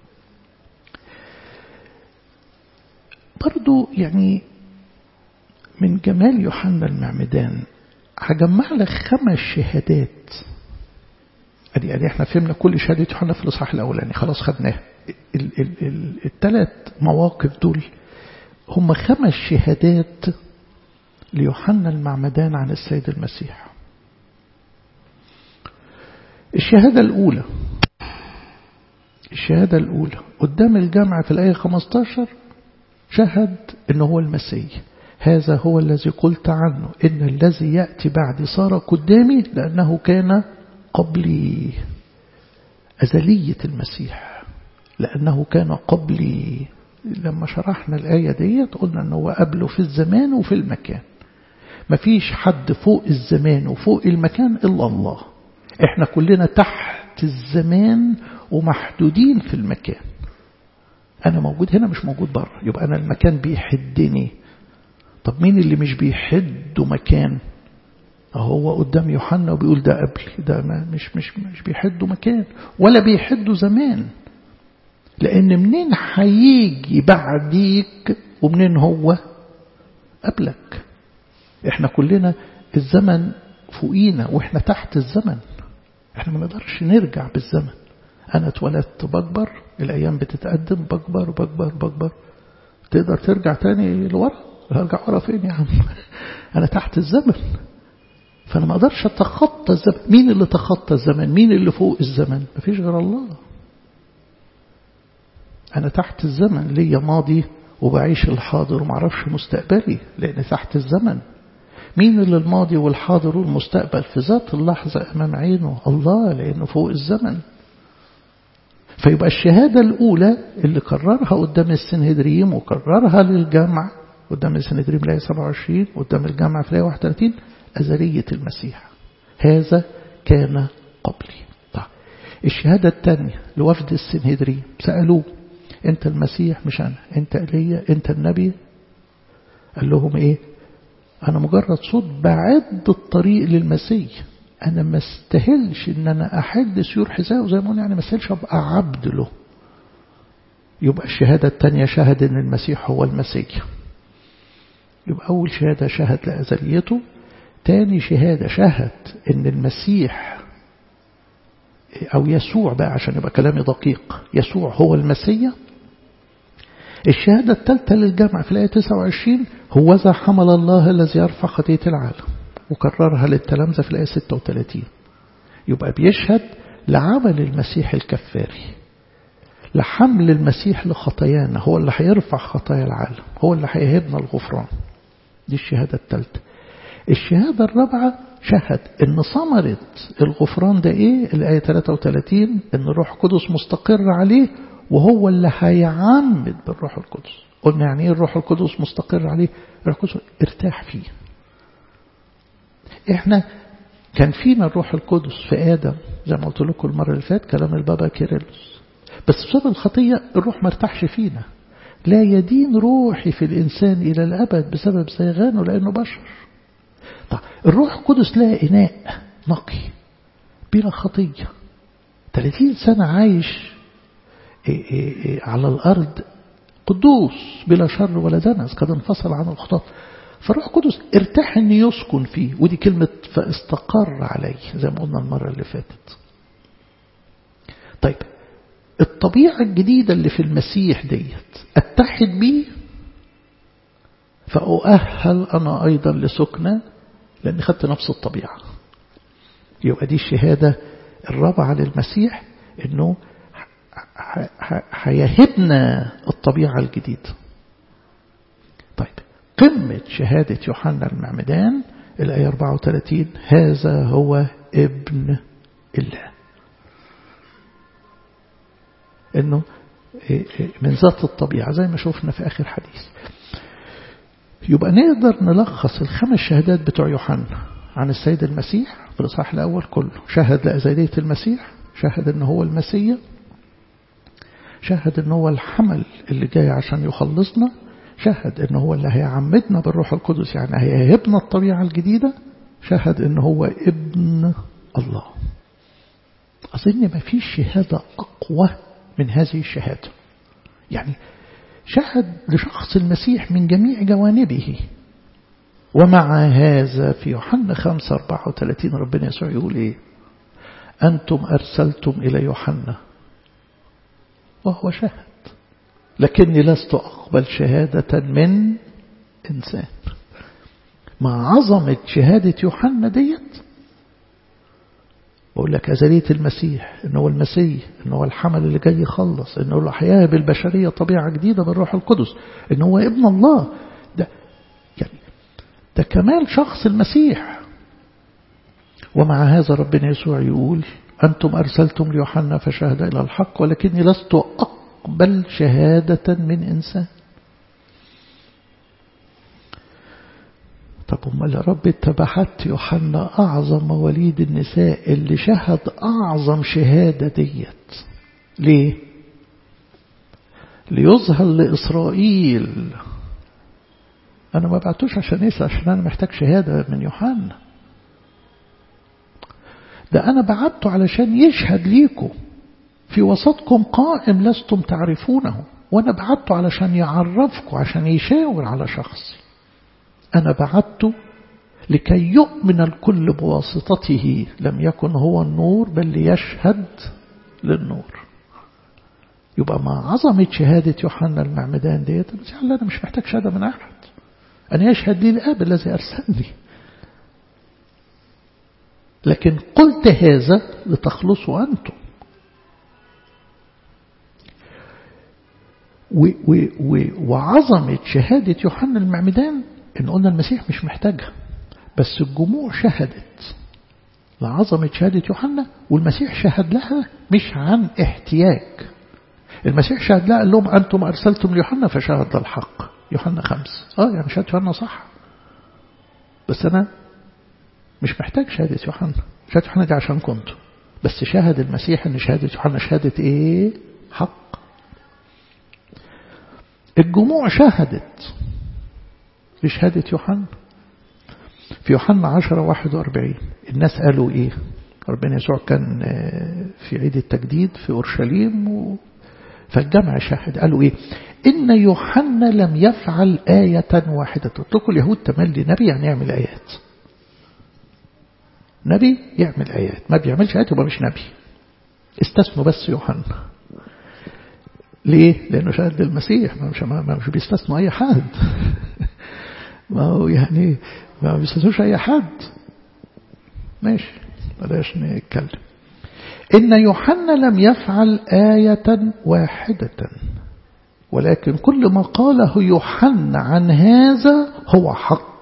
برضو يعني من جمال يوحنا المعمدان هجمع لك خمس شهادات ادي ادي احنا فهمنا كل شهادة يوحنا في الإصحاح الأولاني خلاص خدناها الثلاث مواقف دول هم خمس شهادات ليوحنا المعمدان عن السيد المسيح الشهادة الأولى الشهادة الأولى قدام الجامعة في الآية 15 شهد أنه هو المسيح هذا هو الذي قلت عنه إن الذي يأتي بعد صار قدامي لأنه كان قبلي أزلية المسيح لأنه كان قبلي لما شرحنا الآية ديت قلنا أنه هو قبله في الزمان وفي المكان مفيش حد فوق الزمان وفوق المكان إلا الله احنا كلنا تحت الزمان ومحدودين في المكان أنا موجود هنا مش موجود بره يبقى أنا المكان بيحدني طب مين اللي مش بيحد مكان هو قدام يوحنا وبيقول ده قبلي ده ما مش مش مش بيحدوا مكان ولا بيحدوا زمان لأن منين هيجي بعديك ومنين هو قبلك احنا كلنا الزمن فوقينا واحنا تحت الزمن احنا ما نقدرش نرجع بالزمن انا اتولدت بكبر الايام بتتقدم بكبر بكبر بكبر تقدر ترجع تاني لورا هرجع ورا فين يا عم انا تحت الزمن فانا ما اقدرش اتخطى الزمن مين اللي تخطى الزمن مين اللي فوق الزمن مفيش غير الله انا تحت الزمن ليا ماضي وبعيش الحاضر ومعرفش مستقبلي لان تحت الزمن مين اللي الماضي والحاضر والمستقبل في ذات اللحظة أمام عينه الله لأنه فوق الزمن فيبقى الشهادة الأولى اللي قررها قدام السنهدريم وقررها للجامع قدام السنهدريم لاية 27 قدام الجامع في لاية 31 أزلية المسيح هذا كان قبلي طيب الشهادة الثانية لوفد السنهدريم سألوه أنت المسيح مش أنا أنت إلي أنت النبي قال لهم إيه أنا مجرد صوت بعد الطريق للمسيح أنا ما استاهلش إن أنا أحد سيور حذاءه زي ما قلنا يعني ما استاهلش أبقى عبد له يبقى الشهادة الثانية شهد إن المسيح هو المسيح يبقى أول شهادة شهد لأزليته تاني شهادة شهد إن المسيح أو يسوع بقى عشان يبقى كلامي دقيق يسوع هو المسيح الشهادة الثالثة للجامعة في الآية 29 هو ذا حمل الله الذي يرفع خطية العالم وكررها للتلامذة في الآية 36 يبقى بيشهد لعمل المسيح الكفاري لحمل المسيح لخطايانا هو اللي هيرفع خطايا العالم هو اللي هيهبنا الغفران دي الشهادة الثالثة الشهادة الرابعة شهد ان ثمرة الغفران ده ايه الآية 33 ان الروح القدس مستقر عليه وهو اللي هيعمد بالروح القدس قلنا يعني ايه الروح القدس مستقر عليه الروح القدس ارتاح فيه احنا كان فينا الروح القدس في آدم زي ما قلت لكم المرة اللي فاتت كلام البابا كيرلس بس بسبب الخطية الروح ما ارتاحش فينا لا يدين روحي في الإنسان إلى الأبد بسبب زيغانه لأنه بشر طيب الروح القدس لها إناء نقي بلا خطية 30 سنة عايش إيه إيه إيه على الأرض قدوس بلا شر ولا دنس قد انفصل عن الخطاة فالروح القدس ارتاح ان يسكن فيه ودي كلمة فاستقر عليه زي ما قلنا المرة اللي فاتت طيب الطبيعة الجديدة اللي في المسيح ديت اتحد بيه فأؤهل أنا أيضا لسكنة لأني خدت نفس الطبيعة يبقى دي الشهادة الرابعة للمسيح أنه هيهبنا الطبيعة الجديدة طيب قمة شهادة يوحنا المعمدان الآية 34 هذا هو ابن الله انه من ذات الطبيعة زي ما شوفنا في آخر حديث يبقى نقدر نلخص الخمس شهادات بتوع يوحنا عن السيد المسيح في الإصحاح الأول كله شهد لأزلية المسيح شهد أنه هو المسيح شهد أنه هو الحمل اللي جاي عشان يخلصنا شهد أنه هو اللي هيعمدنا بالروح القدس يعني هيهبنا الطبيعة الجديدة شهد أنه هو ابن الله أظن ما فيش شهادة أقوى من هذه الشهادة يعني شهد لشخص المسيح من جميع جوانبه ومع هذا في يوحنا 5 34 ربنا يسوع يقول إيه أنتم أرسلتم إلى يوحنا وهو شهد لكني لست أقبل شهادة من إنسان مع عظمة شهادة يوحنا ديت بقول لك أزلية المسيح إنه هو المسيح إنه هو الحمل اللي جاي يخلص إنه هو حياة بالبشرية طبيعة جديدة بالروح القدس إنه هو ابن الله ده يعني ده كمال شخص المسيح ومع هذا ربنا يسوع يقول أنتم أرسلتم ليوحنا فشهد إلى الحق ولكني لست أقبل شهادة من إنسان طب أمال يا رب اتبعت يوحنا أعظم مواليد النساء اللي شهد أعظم شهادة ديت ليه؟ ليظهر لإسرائيل أنا ما بعتوش عشان يسأل عشان أنا محتاج شهادة من يوحنا ده أنا بعته علشان يشهد ليكم في وسطكم قائم لستم تعرفونه وأنا بعته علشان يعرفكم عشان يشاور على شخصي أنا بعته لكي يؤمن الكل بواسطته لم يكن هو النور بل ليشهد للنور يبقى مع عظمة شهادة يوحنا المعمدان ديت بس أنا مش محتاج شهادة من أحد أن يشهد لي الآب الذي أرسلني لكن قلت هذا لتخلصوا أنتم و و و وعظمة شهادة يوحنا المعمدان إن قلنا المسيح مش محتاجها بس الجموع شهدت لعظمة شهادة يوحنا والمسيح شهد لها مش عن احتياج المسيح شهد لها قال لهم أنتم أرسلتم ليوحنا فشهد الحق يوحنا خمس اه يعني شهادة يوحنا صح بس أنا مش محتاج شهادة يوحنا شهادة يوحنا دي عشان كنت بس شهد المسيح ان شهادة يوحنا شهادة ايه حق الجموع شهدت بشهادة يوحنا في يوحنا عشرة واحد واربعين الناس قالوا ايه ربنا يسوع كان في عيد التجديد في أورشليم و... فالجمع شاهد قالوا ايه إن يوحنا لم يفعل آية واحدة قلت لكم اليهود تملي نبي يعني يعمل آيات نبي يعمل آيات ما بيعملش آيات يبقى مش نبي استثنوا بس يوحنا ليه؟ لأنه شهد المسيح ما مش, ما مش بيستثنوا أي حد ما هو يعني ما بيستثنوش أي حد ماشي بلاش نتكلم إن يوحنا لم يفعل آية واحدة ولكن كل ما قاله يوحنا عن هذا هو حق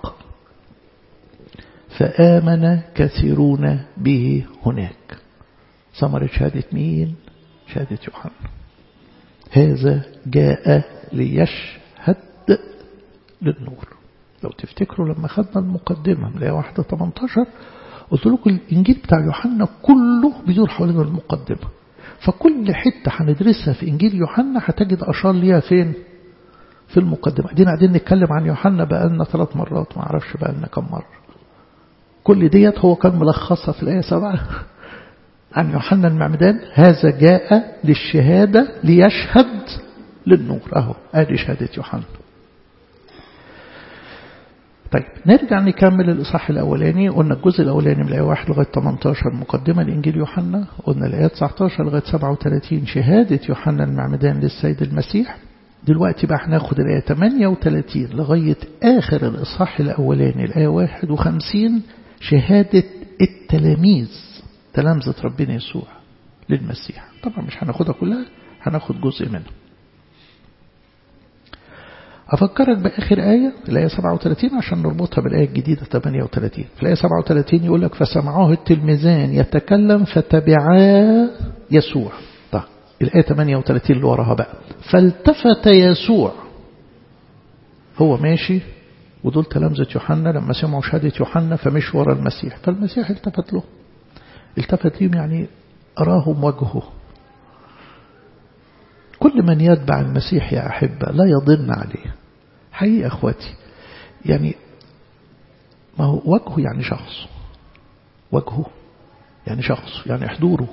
فآمن كثيرون به هناك ثمرة شهادة مين شهادة يوحنا هذا جاء ليشهد للنور لو تفتكروا لما خدنا المقدمة من الآية واحدة 18 قلت لكم الإنجيل بتاع يوحنا كله بيدور حوالين المقدمة فكل حتة هندرسها في إنجيل يوحنا هتجد أشار ليها فين في المقدمة دينا قاعدين نتكلم عن يوحنا بقالنا ثلاث مرات ما اعرفش بقالنا كم مرة كل ديت هو كان ملخصها في الآية سبعة عن يوحنا المعمدان هذا جاء للشهادة ليشهد للنور أهو آدي شهادة يوحنا طيب نرجع نكمل الإصحاح الأولاني قلنا الجزء الأولاني من الآية 1 لغاية 18 مقدمة لإنجيل يوحنا قلنا الآية 19 لغاية 37 شهادة يوحنا المعمدان للسيد المسيح دلوقتي بقى هناخد الآية 38 لغاية آخر الإصحاح الأولاني الآية 51 شهادة التلاميذ تلامذة ربنا يسوع للمسيح طبعا مش هناخدها كلها هناخد جزء منها أفكرك بآخر آية الآية 37 عشان نربطها بالآية الجديدة 38 في الآية 37 يقول لك فسمعوه التلميذان يتكلم فتبعا يسوع طيب الآية 38 اللي وراها بقى فالتفت يسوع هو ماشي ودول تلامذة يوحنا لما سمعوا شهادة يوحنا فمش ورا المسيح فالمسيح التفت له التفت لهم يعني أراهم وجهه كل من يتبع المسيح يا أحبة لا يضن عليه حقيقة أخواتي يعني ما هو وجهه يعني شخص وجهه يعني شخص يعني حضوره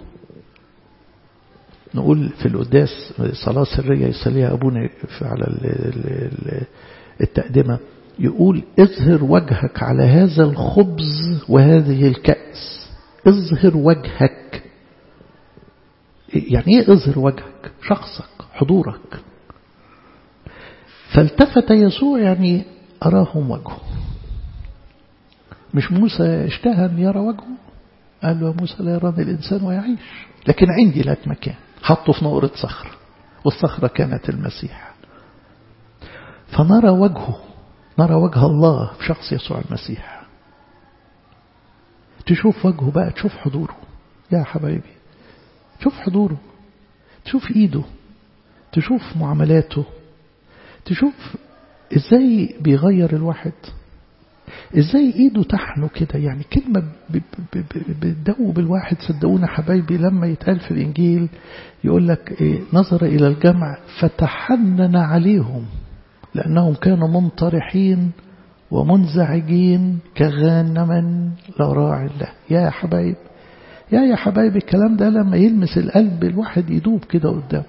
نقول في القداس صلاة سرية يصليها أبونا على التقدمة يقول اظهر وجهك على هذا الخبز وهذه الكأس اظهر وجهك يعني ايه اظهر وجهك شخصك حضورك فالتفت يسوع يعني أراهم وجهه مش موسى اشتهى أن يرى وجهه قال له يا موسى لا يراني الإنسان ويعيش لكن عندي لك مكان حطه في نقرة صخرة والصخرة كانت المسيح فنرى وجهه نرى وجه الله في شخص يسوع المسيح تشوف وجهه بقى تشوف حضوره يا حبايبي تشوف حضوره تشوف ايده تشوف معاملاته تشوف ازاي بيغير الواحد ازاي ايده تحنه كده يعني كلمة بتدوب الواحد صدقونا حبايبي لما يتقال في الانجيل يقول لك إيه نظر الى الجمع فتحنن عليهم لانهم كانوا منطرحين ومنزعجين كغانما لا راعي له يا حبايب يا يا حبايب الكلام ده لما يلمس القلب الواحد يدوب كده قدامه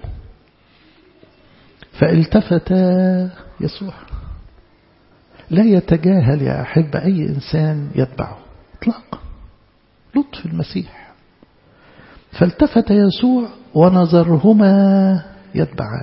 فالتفت يسوع لا يتجاهل يا أحب أي إنسان يتبعه اطلاقا لطف المسيح فالتفت يسوع ونظرهما يتبعان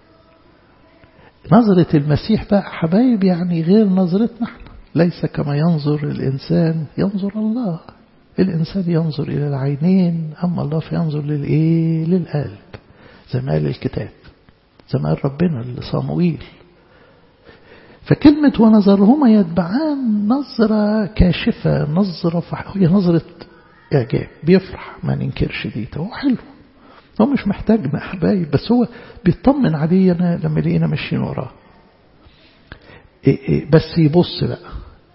نظرة المسيح بقى حبايب يعني غير نظرتنا احنا ليس كما ينظر الإنسان ينظر الله الإنسان ينظر إلى العينين أما الله فينظر للإيه للقلب زي ما قال الكتاب زي ما قال ربنا لصامويل فكلمة ونظرهما يتبعان نظرة كاشفة نظرة هي نظرة إعجاب بيفرح ما ننكرش دي هو حلو هو مش محتاجنا حبايب بس هو بيطمن علينا لما لقينا ماشيين وراه بس يبص بقى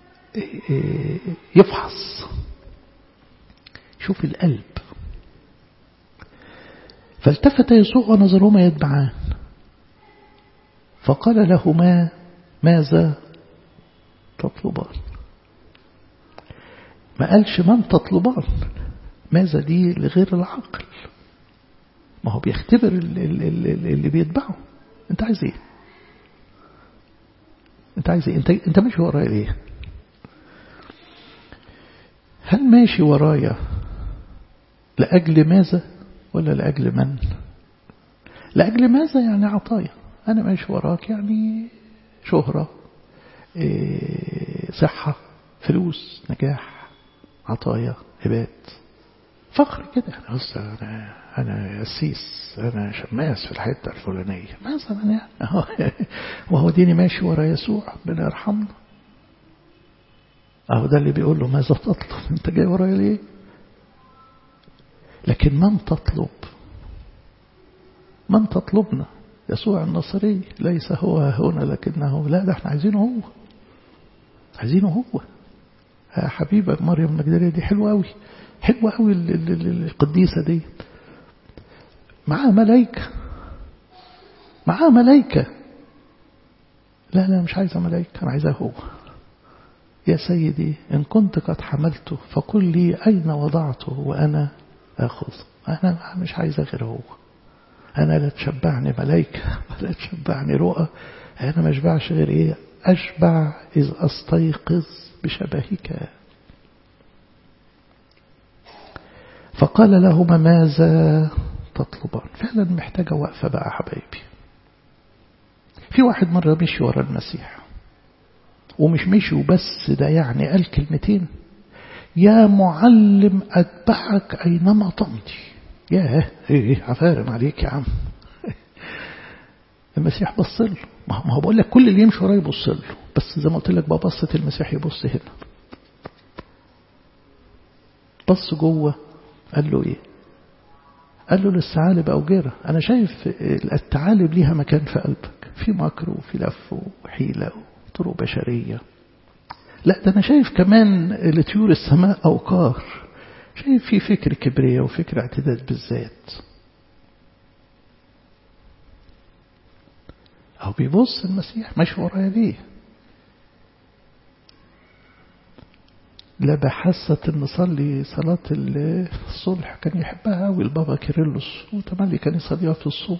يفحص شوف القلب فالتفت يسوع ونظرهما يتبعان فقال لهما ماذا تطلبان ما قالش من تطلبان ماذا دي لغير العقل ما هو بيختبر اللي بيتبعه انت عايز ايه انت عايز ايه انت, انت ماشي ورايا ايه هل ماشي ورايا لأجل ماذا ولا لأجل من لأجل ماذا يعني عطايا أنا ماشي وراك يعني شهرة إيه صحة فلوس نجاح عطايا هبات فخر كده أنا بص أنا أنا قسيس أنا شماس في الحتة الفلانية مثلا يعني وهو ديني ماشي ورا يسوع ربنا يرحمنا أهو ده اللي بيقول له ماذا تطلب أنت جاي ورايا ليه لكن من تطلب من تطلبنا يسوع النصري ليس هو هنا لكنه لا ده احنا عايزينه هو عايزينه هو يا حبيبة مريم المجدلية دي حلوة قوي حلوة قوي القديسة دي معاها ملايكة معاها ملايكة لا لا مش عايزة ملايكة أنا عايزاه هو يا سيدي إن كنت قد حملته فقل لي أين وضعته وأنا أخذ أنا مش عايزة غير هو أنا لا تشبعني ملايكة ولا تشبعني رؤى أنا ما أشبعش غير إيه أشبع إذ أستيقظ بشبهك فقال لهما ماذا تطلبان فعلا محتاجة وقفة بقى حبايبي في واحد مرة مشي ورا المسيح ومش مشي وبس ده يعني قال كلمتين يا معلم أتبعك أينما تمضي ياه ايه عفارم عليك يا عم المسيح بص له ما هو بقول لك كل اللي يمشي وراه يبص له بس زي ما قلت لك بقى بصة المسيح يبص هنا بص جوه قال له ايه قال له للثعالب أوجرة أنا شايف الثعالب ليها مكان في قلبك في مكر وفي لف وحيلة وطرق بشرية لا ده أنا شايف كمان لطيور السماء أوقار شايف في فكر كبرية وفكر اعتداد بالذات أو بيبص المسيح ماشي ورايا ليه لا بحست ان نصلي صلاة الصلح كان يحبها قوي البابا كيرلس وتملي كان يصليها في الصوم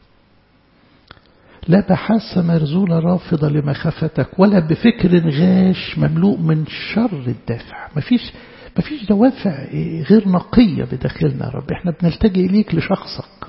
لا بحس مرزولة رافضة لمخافتك ولا بفكر غاش مملوء من شر الدافع مفيش مفيش دوافع غير نقية بداخلنا يا رب احنا بنلتجئ إليك لشخصك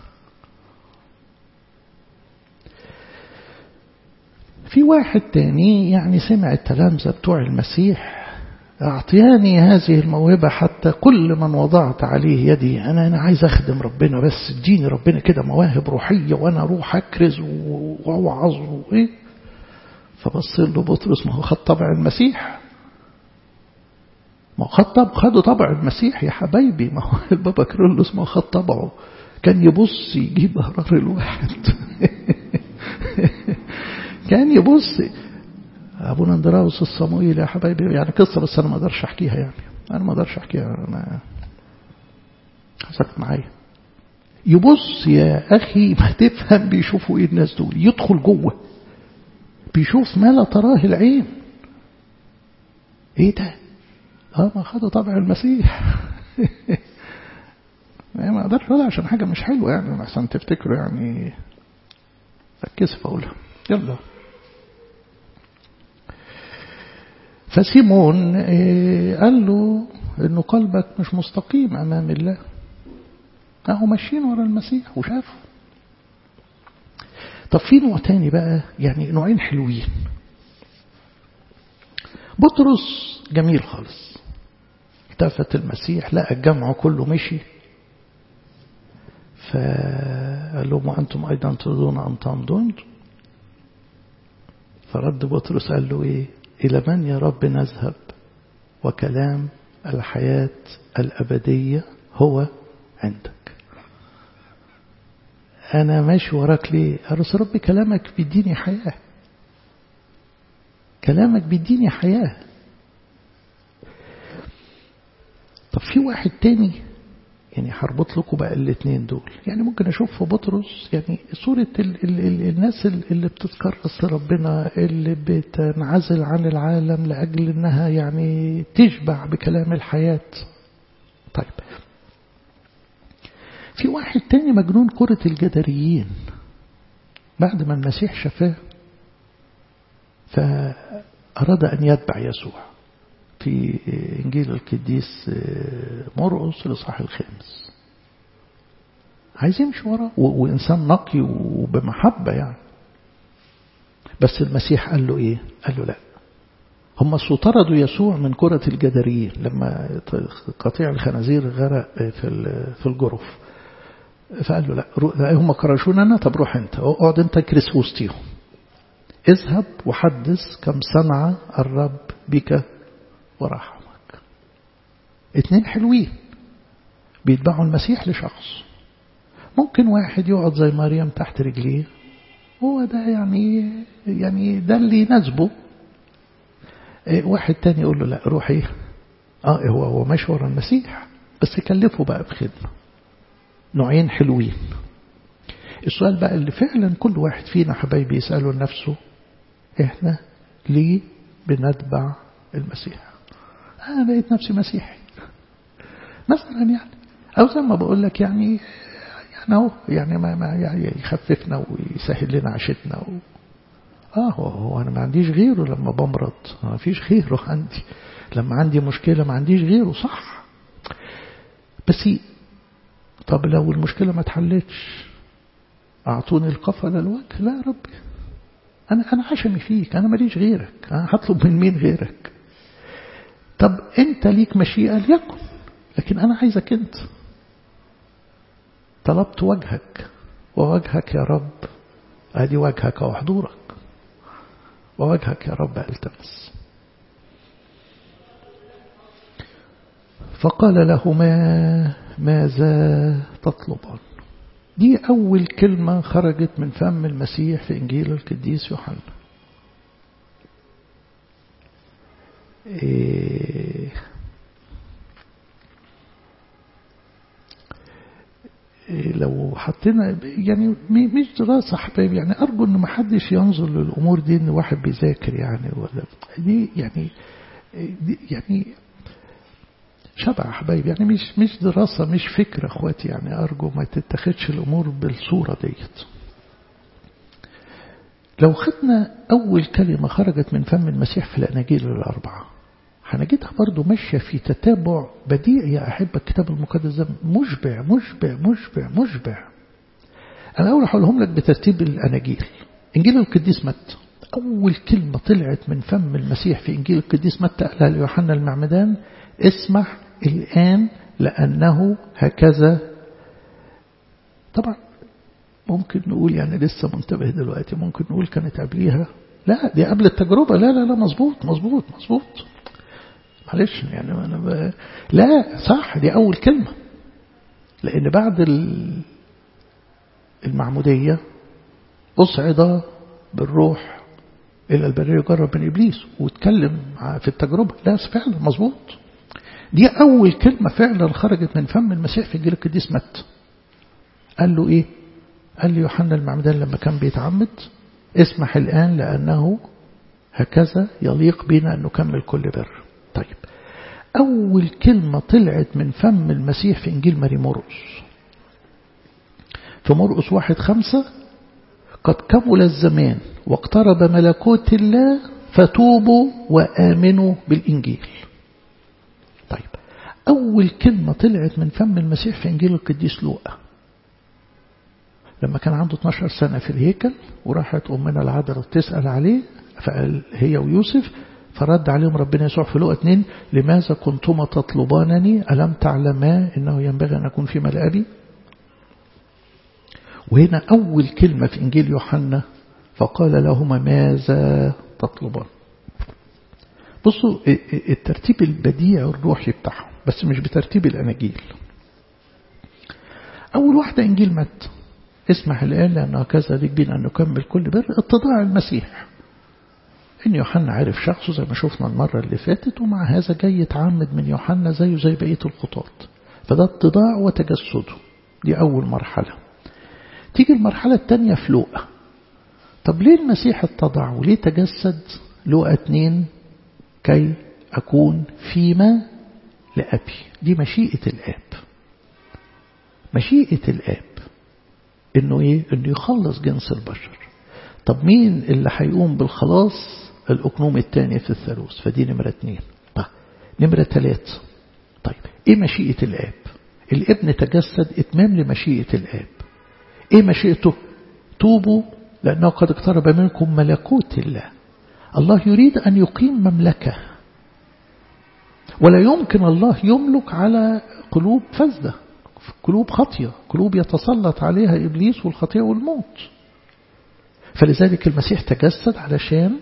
في واحد تاني يعني سمع التلامذة بتوع المسيح أعطياني هذه الموهبة حتى كل من وضعت عليه يدي أنا أنا عايز أخدم ربنا بس اديني ربنا كده مواهب روحية وأنا أروح أكرز وأوعظ وإيه فبص له بطرس ما هو خد طبع المسيح ما هو خد طبع خدوا طبع المسيح يا حبايبي ما هو البابا كرولوس ما هو خد طبعه كان يبص يجيب قرار الواحد كان يبص ابونا اندراوس الصمويل يا حبايبي يعني قصه بس انا ما اقدرش احكيها يعني انا ما اقدرش احكيها انا حصلت معايا يبص يا اخي ما تفهم بيشوفوا ايه الناس دول يدخل جوه بيشوف ما لا تراه العين ايه ده اه ما خدوا طبع المسيح ما اقدرش اقولها عشان حاجه مش حلوه يعني عشان تفتكروا يعني فكسف اقولها يلا فسيمون قال له انه قلبك مش مستقيم امام الله اهو ماشيين ورا المسيح وشافوا طب في نوع تاني بقى يعني نوعين حلوين بطرس جميل خالص التفت المسيح لقى الجمع كله مشي فقال لهم وأنتم أيضا تريدون أن تمضون فرد بطرس قال له إيه إلى من يا رب نذهب وكلام الحياة الأبدية هو عندك أنا ماشي وراك ليه أرس ربي كلامك بيديني حياة كلامك بيديني حياة طب في واحد تاني يعني هربط لكم بقى الاثنين دول يعني ممكن اشوف في بطرس يعني صورة ال ال ال الناس اللي بتتكرس لربنا اللي بتنعزل عن العالم لأجل انها يعني تشبع بكلام الحياة طيب في واحد تاني مجنون كرة الجدريين بعد ما المسيح شفاه فأراد أن يتبع يسوع في إنجيل القديس مرقس الإصحاح الخامس عايز يمشي وراه وإنسان نقي وبمحبة يعني بس المسيح قال له إيه قال له لا هم طردوا يسوع من كرة الجدريين لما قطيع الخنازير غرق في في الجرف فقال له لا هم كرشونا أنا طب روح أنت اقعد أنت كريس وسطيهم اذهب وحدث كم صنع الرب بك ورحمك اتنين حلوين بيتبعوا المسيح لشخص ممكن واحد يقعد زي مريم تحت رجليه هو ده يعني يعني ده اللي يناسبه واحد تاني يقول له لا روح ايه اه هو هو ماشي ورا المسيح بس كلفه بقى بخدمه نوعين حلوين السؤال بقى اللي فعلا كل واحد فينا حبايبي يسأله لنفسه احنا ليه بنتبع المسيح انا لقيت نفسي مسيحي مثلا يعني او زي ما بقول لك يعني يعني اهو يعني ما, ما يعني يخففنا ويسهل لنا عشتنا و... اه هو, هو انا ما عنديش غيره لما بمرض ما فيش غيره عندي لما عندي مشكلة ما عنديش غيره صح بس طب لو المشكلة ما اتحلتش أعطوني القفل الوجه لا يا ربي أنا أنا عشمي فيك أنا ماليش غيرك أنا هطلب من مين غيرك طب أنت ليك مشيئة ليكن لكن أنا عايزك أنت طلبت وجهك ووجهك يا رب أدي وجهك وحضورك ووجهك يا رب التمس فقال لهما ماذا تطلبان دي أول كلمة خرجت من فم المسيح في إنجيل القديس يوحنا إيه إيه لو حطينا يعني مش دراسة حبايبي يعني أرجو إن ما حدش ينظر للأمور دي إن واحد بيذاكر يعني ولا دي يعني دي يعني شبع حبايبي يعني مش مش دراسة مش فكرة اخواتي يعني أرجو ما تتخذش الأمور بالصورة ديت لو خدنا أول كلمة خرجت من فم المسيح في الأناجيل الأربعة هنجدها برضو ماشية في تتابع بديع يا أحب الكتاب المقدس ده مشبع مشبع مشبع مشبع أنا أول هقولهم لك بترتيب الأناجيل إنجيل القديس متى أول كلمة طلعت من فم المسيح في إنجيل القديس متى قالها ليوحنا المعمدان اسمح الآن لأنه هكذا طبعا ممكن نقول يعني لسه منتبه دلوقتي ممكن نقول كانت قبليها لا دي قبل التجربة لا لا لا مظبوط مظبوط مظبوط معلش يعني أنا ب... لا صح دي أول كلمة لأن بعد المعمودية أصعد بالروح إلى البرية يجرب من إبليس واتكلم في التجربة لا فعلا مظبوط دي أول كلمة فعلا خرجت من فم المسيح في الجيل القديس مت قال له إيه قال لي يوحنا المعمدان لما كان بيتعمد اسمح الآن لأنه هكذا يليق بنا أن نكمل كل بر طيب أول كلمة طلعت من فم المسيح في إنجيل ماري مرقس في مرقس واحد خمسة قد كمل الزمان واقترب ملكوت الله فتوبوا وآمنوا بالإنجيل طيب أول كلمة طلعت من فم المسيح في إنجيل القديس لوقا لما كان عنده 12 سنة في الهيكل وراحت أمنا العذراء تسأل عليه فقال هي ويوسف فرد عليهم ربنا يسوع في لوقا 2 لماذا كنتما تطلبانني ألم تعلما إنه ينبغي أن أكون في ملء أبي وهنا أول كلمة في إنجيل يوحنا فقال لهما ماذا تطلبان بصوا الترتيب البديع الروحي بتاعهم بس مش بترتيب الأناجيل أول واحدة إنجيل مت اسمح الآن لأنه كذا لك بنا أن نكمل كل بر اتضاع المسيح إن يوحنا عرف شخصه زي ما شفنا المرة اللي فاتت ومع هذا جاي يتعمد من يوحنا زيه زي بقية الخطاة فده اتضاع وتجسده دي أول مرحلة تيجي المرحلة الثانية في لوقا طب ليه المسيح اتضع وليه تجسد لوقا اتنين كي أكون فيما لأبي دي مشيئة الآب مشيئة الآب إنه إيه إنه يخلص جنس البشر طب مين اللي هيقوم بالخلاص الأقنوم الثاني في الثالوث فدي نمرة اتنين طيب نمرة ثلاث طيب إيه مشيئة الآب الابن تجسد إتمام لمشيئة الآب إيه مشيئته توبوا لأنه قد اقترب منكم ملكوت الله الله يريد أن يقيم مملكة ولا يمكن الله يملك على قلوب فاسدة قلوب خطية قلوب يتسلط عليها إبليس والخطية والموت فلذلك المسيح تجسد علشان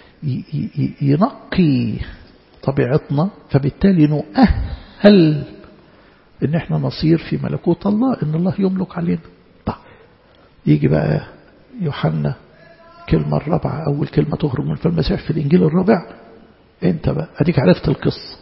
ينقي طبيعتنا فبالتالي نؤهل ان احنا نصير في ملكوت الله ان الله يملك علينا طيب يجي بقى يوحنا كلمة الرابعة أول كلمة تخرج من المسيح في الإنجيل الرابع أنت بقى أديك عرفت القصة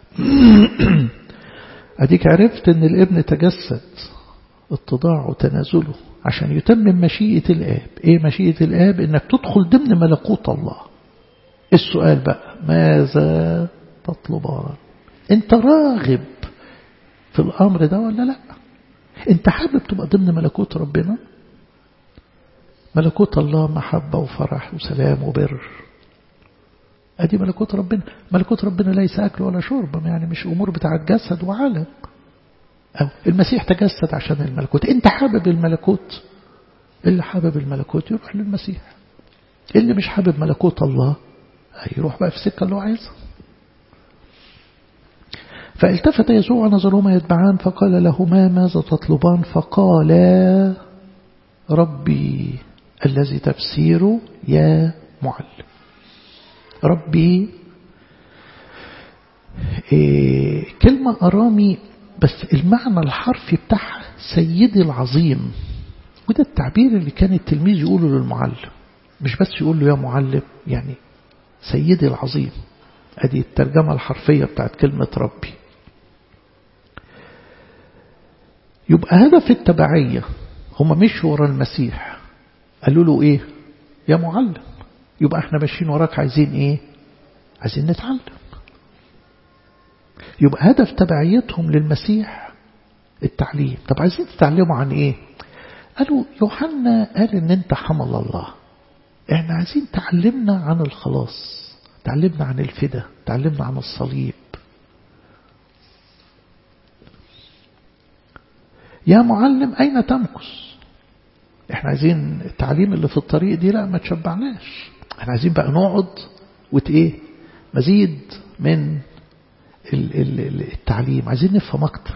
أديك عرفت أن الابن تجسد اتضاعه وتنازله عشان يتمم مشيئة الآب إيه مشيئة الآب إنك تدخل ضمن ملكوت الله السؤال بقى ماذا تطلبان أنت راغب في الأمر ده ولا لا أنت حابب تبقى ضمن ملكوت ربنا ملكوت الله محبة وفرح وسلام وبر أدي ملكوت ربنا ملكوت ربنا ليس أكل ولا شرب يعني مش أمور بتاعت جسد وعالم أو المسيح تجسد عشان الملكوت أنت حابب الملكوت اللي حابب الملكوت يروح للمسيح اللي مش حابب ملكوت الله هيروح بقى في السكة اللي هو عايزها فالتفت يسوع نظرهما يتبعان فقال لهما ماذا تطلبان فقالا ربي الذي تفسيره يا معلم ربي إيه كلمة أرامي بس المعنى الحرفي بتاعها سيدي العظيم وده التعبير اللي كان التلميذ يقوله للمعلم مش بس يقول له يا معلم يعني سيدي العظيم ادي الترجمة الحرفية بتاعت كلمة ربي يبقى هدف التبعية هم مشوا ورا المسيح قالوا له ايه يا معلم يبقى احنا ماشيين وراك عايزين ايه عايزين نتعلم يبقى هدف تبعيتهم للمسيح التعليم طب عايزين تتعلموا عن ايه قالوا يوحنا قال ان انت حمل الله احنا عايزين تعلمنا عن الخلاص تعلمنا عن الفدا تعلمنا عن الصليب يا معلم أين تمكث احنا عايزين التعليم اللي في الطريق دي لا ما تشبعناش احنا عايزين بقى نقعد وت ايه مزيد من التعليم عايزين نفهم اكتر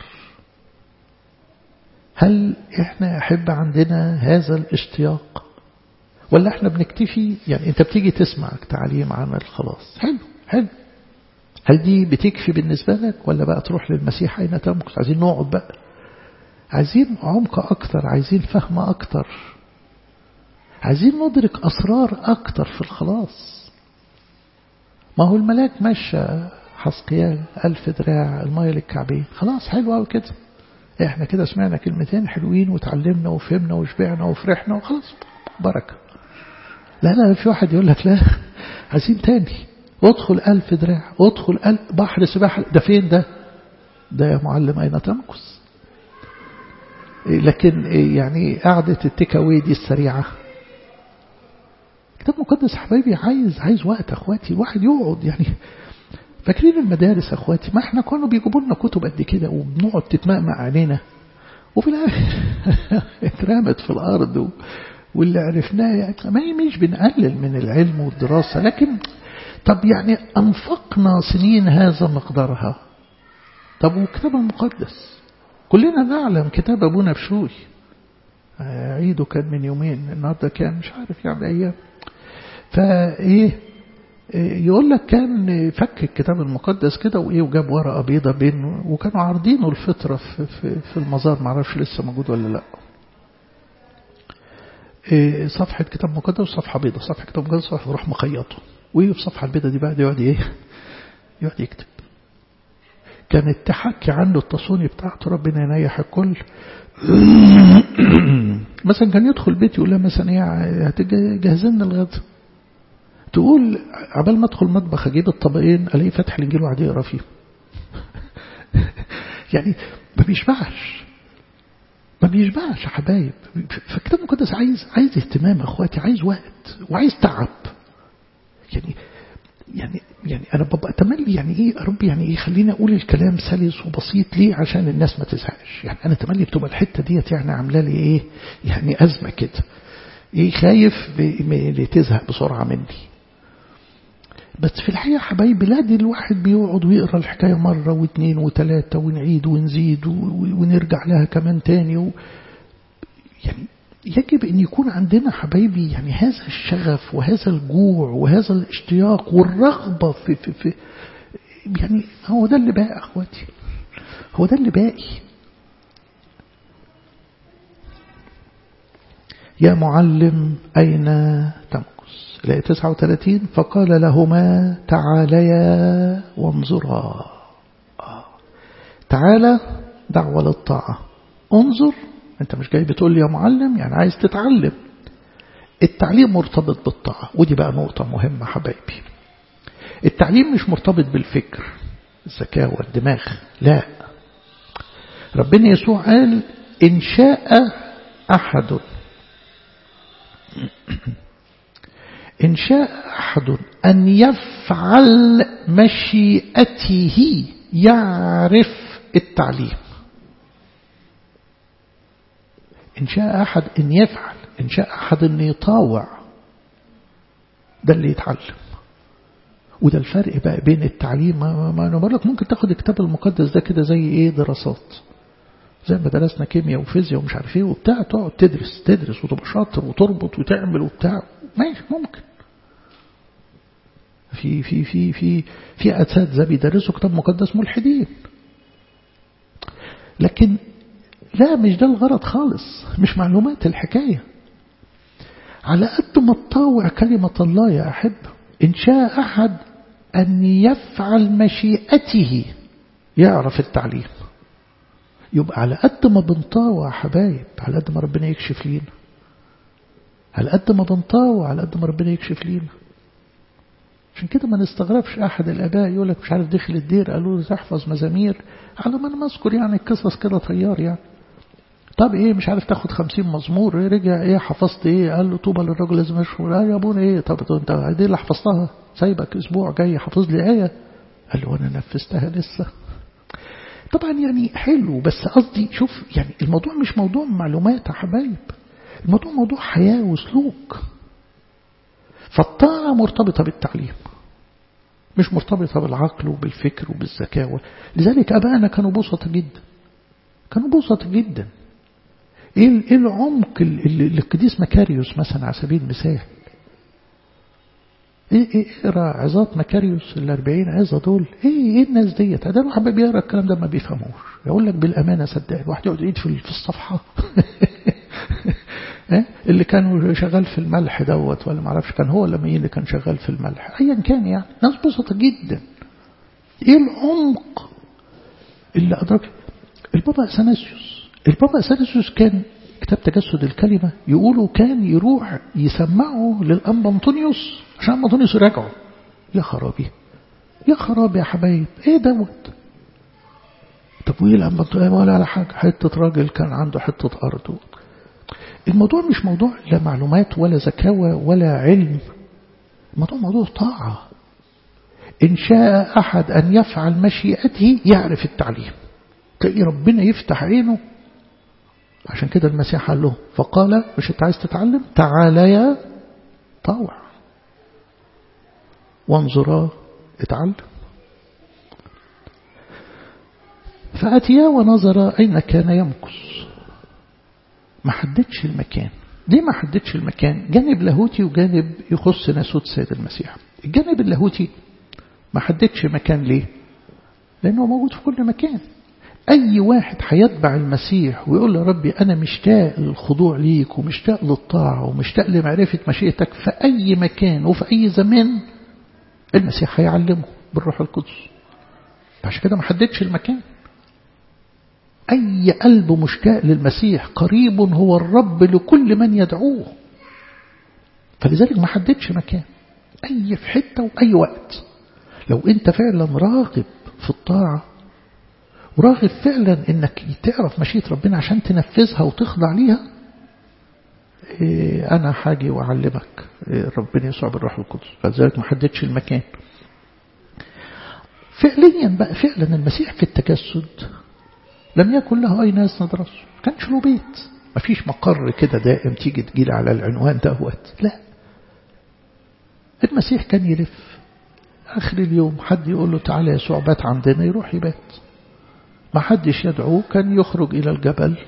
هل احنا احب عندنا هذا الاشتياق ولا احنا بنكتفي يعني انت بتيجي تسمع تعليم عن الخلاص حلو حلو هل دي بتكفي بالنسبة لك ولا بقى تروح للمسيح أين تمكث عايزين نقعد بقى عايزين عمق أكتر عايزين فهم أكتر عايزين ندرك أسرار أكتر في الخلاص ما هو الملاك مشى حسقيال ألف دراع المية للكعبين خلاص حلو قوي كده احنا كده سمعنا كلمتين حلوين وتعلمنا وفهمنا وشبعنا وفرحنا وخلاص بركة لا لا في واحد يقول لك لا عايزين تاني ادخل ألف دراع ادخل ألف بحر سباحة ده فين ده ده يا معلم أين تمكث لكن يعني قعدة التكاوي دي السريعة كتاب مقدس حبايبي عايز عايز وقت اخواتي الواحد يقعد يعني فاكرين المدارس اخواتي ما احنا كانوا بيجيبوا لنا كتب قد كده وبنقعد تتمقمع علينا وفي الاخر اترمت في الارض و... واللي عرفناه يعني ما مش بنقلل من العلم والدراسة لكن طب يعني أنفقنا سنين هذا مقدارها طب والكتاب المقدس كلنا نعلم كتاب أبونا بشوي عيده كان من يومين النهاردة كان مش عارف يعني أيام فإيه يقول لك كان فك الكتاب المقدس كده وإيه وجاب ورقة بيضة بينه وكانوا عارضينه الفطرة في, في, في المزار معرفش لسه موجود ولا لأ صفحة كتاب مقدس وصفحة بيضة صفحة كتاب مقدس صفحة روح مخيطه وفي الصفحة البيضة دي بقى يقعد ايه يقعد يكتب كانت تحكي عنه التصوني بتاعته ربنا ينيح الكل مثلا كان يدخل بيت يقول لها مثلا ايه هتجهز لنا الغدا تقول عبال ما ادخل المطبخ اجيب الطبقين الاقي فاتح الانجيل وقاعد يقرا فيه يعني ما بيشبعش ما بيشبعش يا حبايب فالكتاب المقدس عايز عايز اهتمام اخواتي عايز وقت وعايز تعب يعني يعني يعني انا ببقى اتمنى يعني ايه يا رب يعني ايه خليني اقول الكلام سلس وبسيط ليه عشان الناس ما تزهقش يعني انا تملي بتبقى الحته ديت يعني عامله لي ايه يعني ازمه كده ايه خايف تزهق بسرعه مني بس في الحقيقه حبايبي لا دي الواحد بيقعد ويقرا الحكايه مره واثنين وثلاثه ونعيد ونزيد ونرجع لها كمان تاني و يعني يجب أن يكون عندنا حبايبي يعني هذا الشغف وهذا الجوع وهذا الاشتياق والرغبة في, في, في يعني هو ده اللي باقي أخواتي هو ده اللي باقي يا معلم أين تمكث الآية 39 فقال لهما تعاليا وانظرا تعالى دعوة للطاعة انظر انت مش جاي بتقول لي يا معلم يعني عايز تتعلم التعليم مرتبط بالطاعة ودي بقى نقطة مهمة حبايبي التعليم مش مرتبط بالفكر الذكاء والدماغ لا ربنا يسوع قال إن شاء أحد إن شاء أحد أن يفعل مشيئته يعرف التعليم إن شاء أحد أن يفعل إن شاء أحد أن يطاوع ده اللي يتعلم وده الفرق بقى بين التعليم ما, ما أنا بقول لك ممكن تاخد الكتاب المقدس ده كده زي إيه دراسات زي ما درسنا كيمياء وفيزياء ومش عارف ايه وبتاع تقعد تدرس تدرس وتبقى شاطر وتربط وتعمل وبتاع ماشي ممكن في في في في في اساتذه بيدرسوا كتاب مقدس ملحدين لكن لا مش ده الغرض خالص مش معلومات الحكاية على قد ما تطاوع كلمة الله يا أحب إن شاء أحد أن يفعل مشيئته يعرف التعليم يبقى على قد ما بنطاوع حبايب على قد ما ربنا يكشف لينا على قد ما بنطاوع على قد ما ربنا يكشف لينا عشان كده ما نستغربش أحد الآباء يقول لك مش عارف دخل الدير قالوا له تحفظ مزامير على ما أنا مذكر يعني القصص كده طيار يعني طب ايه مش عارف تاخد خمسين مزمور إيه رجع ايه حفظت ايه قال له طوبى للرجل لازم يشكر قال يا ابونا ايه طب انت دي اللي حفظتها سايبك اسبوع جاي حافظ لي ايه قال له انا نفذتها لسه طبعا يعني حلو بس قصدي شوف يعني الموضوع مش موضوع معلومات يا حبايب الموضوع موضوع حياة وسلوك فالطاعة مرتبطة بالتعليم مش مرتبطة بالعقل وبالفكر وبالذكاء لذلك أبائنا كانوا بسطة جدا كانوا بسطة جدا ايه العمق اللي القديس مكاريوس مثلا على سبيل المثال ايه ايه اقرا عظات مكاريوس ال 40 عظه دول ايه ايه الناس ديت ده الواحد بيقرا الكلام ده ما بيفهموش يقول لك بالامانه صدقني الواحد يقعد يعيد في الصفحه اللي كان شغال في الملح دوت ولا ما اعرفش كان هو ولا مين اللي كان شغال في الملح ايا كان يعني ناس بسيطه جدا ايه العمق اللي ادرك البابا اثناسيوس البابا اثناسيوس كان كتاب تجسد الكلمة يقولوا كان يروح يسمعه للأنبا أنطونيوس عشان أنبا أنطونيوس يراجعه يا خرابي يا خرابي يا حبايب ايه دوت طب وايه الأنبا أنطونيوس ولا على حاجة حتة راجل كان عنده حتة أرض الموضوع مش موضوع لا معلومات ولا زكاوة ولا علم الموضوع موضوع طاعة إن شاء أحد أن يفعل مشيئته يعرف التعليم تلاقي ربنا يفتح عينه عشان كده المسيح قال له فقال مش انت عايز تتعلم تعالى يا طاوع وانظرا اتعلم فأتيا ونظر أين كان يمكث ما حددش المكان ليه ما حددش المكان جانب لاهوتي وجانب يخص ناسوت سيد المسيح الجانب اللاهوتي ما حددش مكان ليه لأنه موجود في كل مكان أي واحد هيتبع المسيح ويقول له ربي أنا مشتاق للخضوع ليك ومشتاق للطاعة ومشتاق لمعرفة مشيئتك في أي مكان وفي أي زمان المسيح هيعلمه بالروح القدس عشان كده ما حددش المكان أي قلب مشتاق للمسيح قريب هو الرب لكل من يدعوه فلذلك ما حددش مكان أي في حتة وأي وقت لو أنت فعلا راغب في الطاعة وراغب فعلا انك تعرف مشيئة ربنا عشان تنفذها وتخضع ليها إيه انا حاجي واعلمك إيه ربنا يسوع بالروح القدس فلذلك ما حددش المكان فعليا بقى فعلا المسيح في التجسد لم يكن له اي ناس ندرسه ما كانش له بيت ما فيش مقر كده دائم تيجي تجيل على العنوان دوت لا المسيح كان يلف اخر اليوم حد يقول له تعالى يسوع بات عندنا يروح يبات ما حدش يدعوه كان يخرج إلى الجبل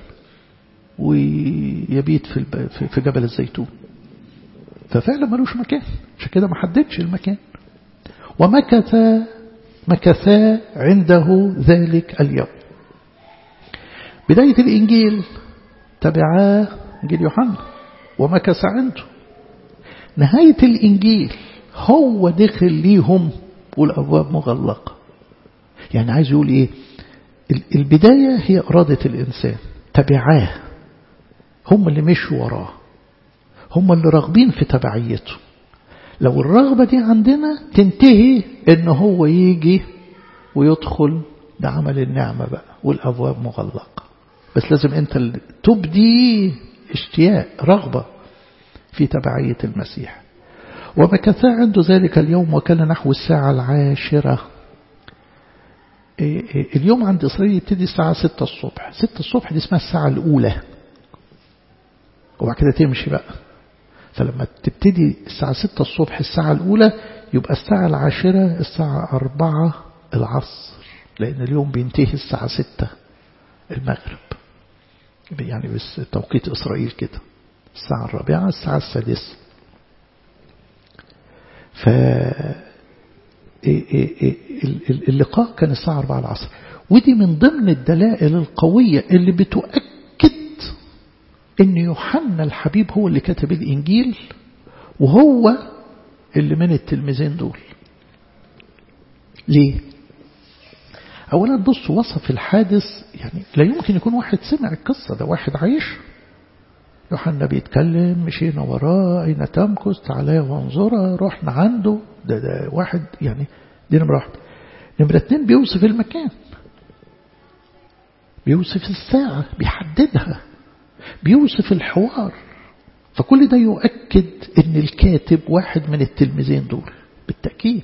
ويبيت في في جبل الزيتون ففعلا ملوش مكان عشان كده ما حددش المكان ومكث مكثا عنده ذلك اليوم بداية الإنجيل تبعاه إنجيل يوحنا ومكث عنده نهاية الإنجيل هو دخل ليهم والأبواب مغلقة يعني عايز يقول إيه البداية هي إرادة الإنسان تبعاه هم اللي مشوا وراه هم اللي راغبين في تبعيته لو الرغبة دي عندنا تنتهي ان هو يجي ويدخل ده عمل النعمة بقى والأبواب مغلقة بس لازم انت اللي تبدي اشتياق رغبة في تبعية المسيح ومكثا عنده ذلك اليوم وكان نحو الساعة العاشرة اليوم عند إسرائيل يبتدي الساعة 6 الصبح 6 الصبح دي اسمها الساعة الأولى وبعد كده تمشي بقى فلما تبتدي الساعة 6 الصبح الساعة الأولى يبقى الساعة العاشرة الساعة 4 العصر لأن اليوم بينتهي الساعة 6 المغرب يعني بس توقيت إسرائيل كده الساعة الرابعة الساعة السادسة ف اللقاء كان الساعة 4 العصر ودي من ضمن الدلائل القوية اللي بتؤكد ان يوحنا الحبيب هو اللي كتب الإنجيل وهو اللي من التلميذين دول ليه أولا بص وصف الحادث يعني لا يمكن يكون واحد سمع القصة ده واحد عايش يوحنا بيتكلم مشينا وراه أين تمكث تعالى وانظرا رحنا عنده ده, ده واحد يعني دي نمرة واحد نمرة اتنين بيوصف المكان بيوصف الساعة بيحددها بيوصف الحوار فكل ده يؤكد ان الكاتب واحد من التلميذين دول بالتأكيد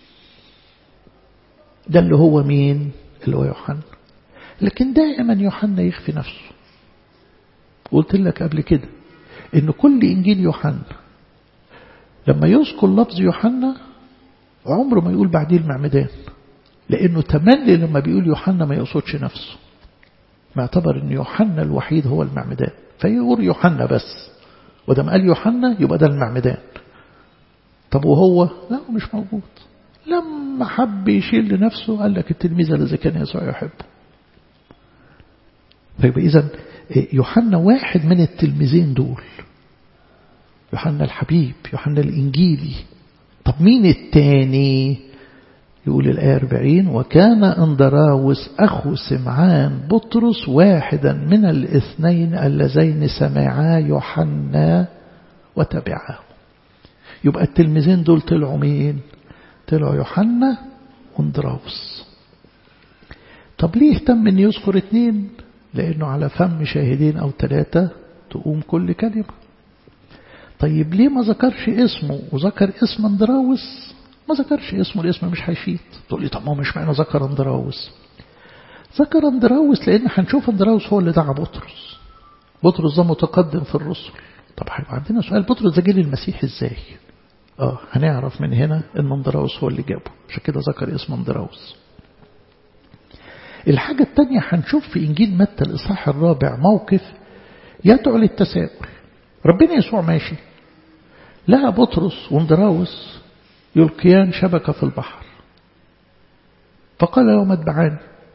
ده اللي هو مين اللي هو يوحنا لكن دائما يوحنا يخفي نفسه قلت لك قبل كده ان كل انجيل يوحنا لما يذكر لفظ يوحنا عمره ما يقول بعديه المعمدان لانه تملي لما بيقول يوحنا ما يقصدش نفسه ما اعتبر ان يوحنا الوحيد هو المعمدان فيقول يوحنا بس ودام قال يوحنا يبقى ده المعمدان طب وهو لا مش موجود لما حب يشيل لنفسه قال لك التلميذ الذي كان يسوع يحبه فيبقى إذا يوحنا واحد من التلميذين دول يوحنا الحبيب يوحنا الإنجيلي طب مين التاني يقول الآية 40 وكان أندراوس أخو سمعان بطرس واحدا من الاثنين اللذين سمعا يوحنا وتبعاه يبقى التلميذين دول طلعوا مين طلعوا يوحنا واندراوس طب ليه اهتم ان يذكر اثنين لانه على فم شاهدين او ثلاثة تقوم كل كلمة طيب ليه ما ذكرش اسمه وذكر اسم اندراوس ما ذكرش اسمه الاسم مش هيفيد تقول لي طب ما مش معنى ذكر اندراوس ذكر اندراوس لان هنشوف اندراوس هو اللي دعا بطرس بطرس ده متقدم في الرسل طب هيبقى عندنا سؤال بطرس ده جه للمسيح ازاي اه هنعرف من هنا ان اندراوس هو اللي جابه عشان كده ذكر اسم اندراوس الحاجة الثانية هنشوف في إنجيل متى الإصحاح الرابع موقف يدعو للتساؤل ربنا يسوع ماشي لقى بطرس واندراوس يلقيان شبكة في البحر فقال لهم اتبعاني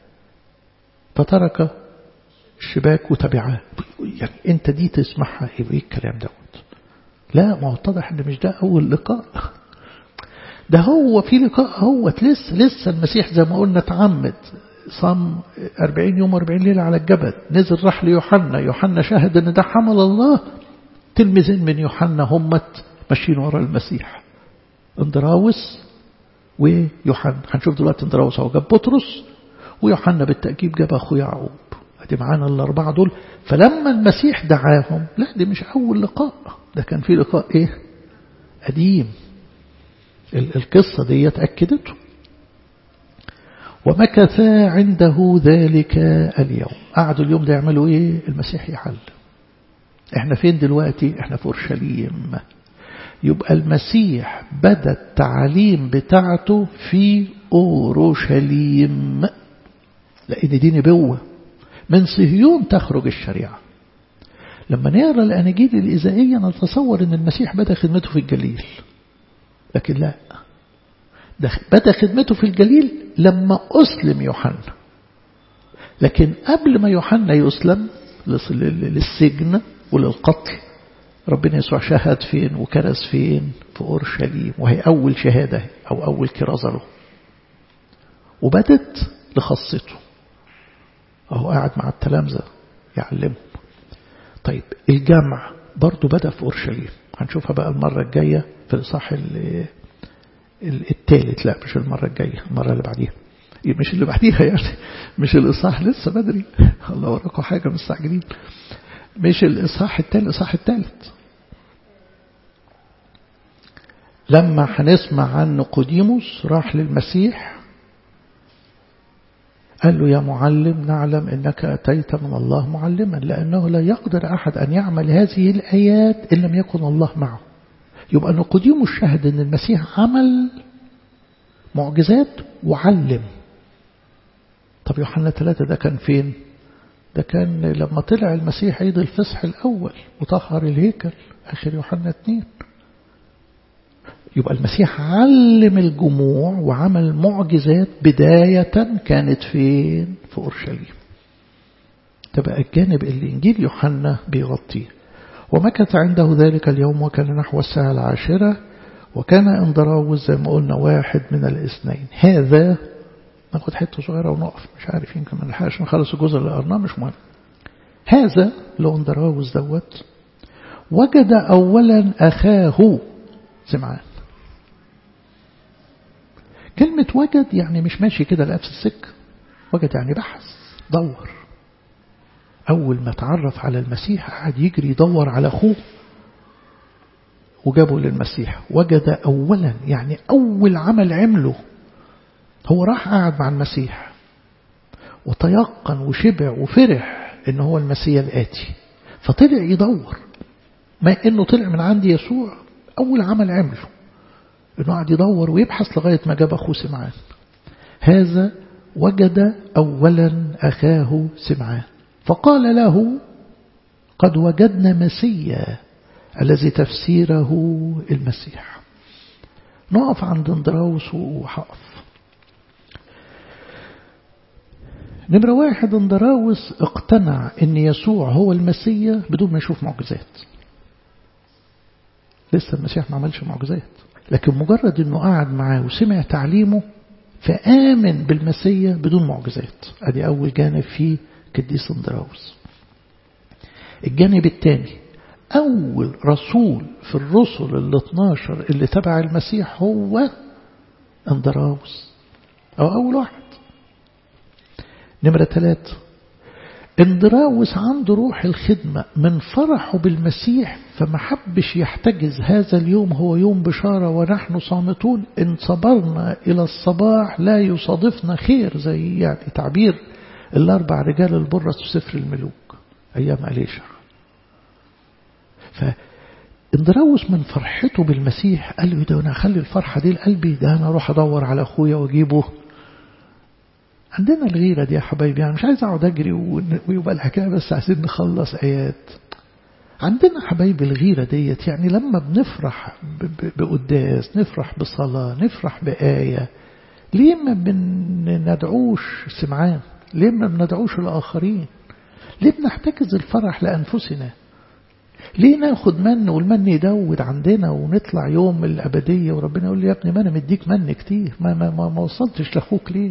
فترك الشباك وتبعاه يعني انت دي تسمعها ايه الكلام دوت لا ما هو اتضح ان مش ده اول لقاء ده هو في لقاء هو لسه لسه المسيح زي ما قلنا تعمد صام 40 يوم 40 ليلة على الجبل نزل راح ليوحنا يوحنا شاهد ان ده حمل الله تلميذين من يوحنا همت ماشيين ورا المسيح اندراوس ويوحنا هنشوف دلوقتي اندراوس هو جاب بطرس ويوحنا بالتأكيد جاب أخو يعقوب ادي معانا الأربعة دول فلما المسيح دعاهم لا دي مش أول لقاء ده كان في لقاء إيه قديم القصة دي أكدته ومكثا عنده ذلك اليوم قعدوا اليوم ده يعملوا إيه المسيح يحل احنا فين دلوقتي احنا في أورشليم يبقى المسيح بدأ التعليم بتاعته في أورشليم لأن دي نبوة من صهيون تخرج الشريعة لما نقرأ الأناجيل الإزائية نتصور أن المسيح بدأ خدمته في الجليل لكن لا ده بدأ خدمته في الجليل لما أسلم يوحنا لكن قبل ما يوحنا يسلم للسجن وللقتل ربنا يسوع شهد فين وكرز فين في أورشليم وهي أول شهادة أو أول كرازة له وبدت لخاصته أهو قاعد مع التلامذة يعلمهم طيب الجمع برضو بدأ في أورشليم هنشوفها بقى المرة الجاية في الإصحاح الثالث لا مش المرة الجاية المرة اللي بعديها مش اللي بعديها يعني مش الإصحاح لسه بدري الله وراكم حاجة مستعجلين مش الإصحاح الثالث الإصحاح الثالث لما هنسمع عن نقوديموس راح للمسيح قال له يا معلم نعلم أنك أتيت من الله معلما لأنه لا يقدر أحد أن يعمل هذه الآيات إن لم يكن الله معه يبقى نقوديموس شهد أن المسيح عمل معجزات وعلم طب يوحنا ثلاثة ده كان فين ده كان لما طلع المسيح عيد الفصح الأول وطهر الهيكل آخر يوحنا اثنين يبقى المسيح علم الجموع وعمل معجزات بداية كانت فين في أورشليم تبقى الجانب اللي إنجيل يوحنا بيغطيه ومكث عنده ذلك اليوم وكان نحو الساعة العاشرة وكان اندراوس زي ما قلنا واحد من الاثنين هذا ناخد حتة صغيرة ونقف مش عارف يمكن ما نلحقش نخلص الجزء اللي قرناه مش مهم هذا لو اندراوس دوت وجد أولا أخاه سمعان كلمة وجد يعني مش ماشي كده لقى في السكة وجد يعني بحث دور أول ما تعرف على المسيح قعد يجري يدور على أخوه وجابه للمسيح وجد أولا يعني أول عمل عمله هو راح قعد مع المسيح وتيقن وشبع وفرح إن هو المسيح الآتي فطلع يدور ما إنه طلع من عند يسوع أول عمل عمله إنه قعد يدور ويبحث لغاية ما جاب أخوه سمعان هذا وجد أولا أخاه سمعان فقال له قد وجدنا مسيا الذي تفسيره المسيح نقف عند اندراوس وحقف نمرة واحد اندراوس اقتنع ان يسوع هو المسيا بدون ما يشوف معجزات لسه المسيح ما عملش معجزات لكن مجرد انه قعد معاه وسمع تعليمه فآمن بالمسيا بدون معجزات ادي اول جانب فيه قديس اندراوس الجانب الثاني أول رسول في الرسل ال 12 اللي تبع المسيح هو اندراوس أو أول واحد نمرة ثلاثة اندراوس عنده روح الخدمة من فرحه بالمسيح فما حبش يحتجز هذا اليوم هو يوم بشارة ونحن صامتون إن صبرنا إلى الصباح لا يصادفنا خير زي يعني تعبير الأربع رجال البرة في سفر الملوك أيام أليشع فاندراوس من فرحته بالمسيح قال له ده أنا أخلي الفرحة دي لقلبي ده أنا أروح أدور على أخويا وأجيبه عندنا الغيرة دي يا حبايبي يعني مش عايز أقعد أجري ويبقى الحكاية بس عايزين نخلص آيات عندنا حبايبي الغيرة ديت يعني لما بنفرح بقداس نفرح بصلاة نفرح بآية ليه ما بندعوش سمعان ليه ما بندعوش الآخرين ليه بنحتكز الفرح لأنفسنا ليه ناخد من والمن يدود عندنا ونطلع يوم الأبدية وربنا يقول لي يا ابني ما أنا مديك من كتير ما, ما, ما, ما وصلتش لأخوك ليه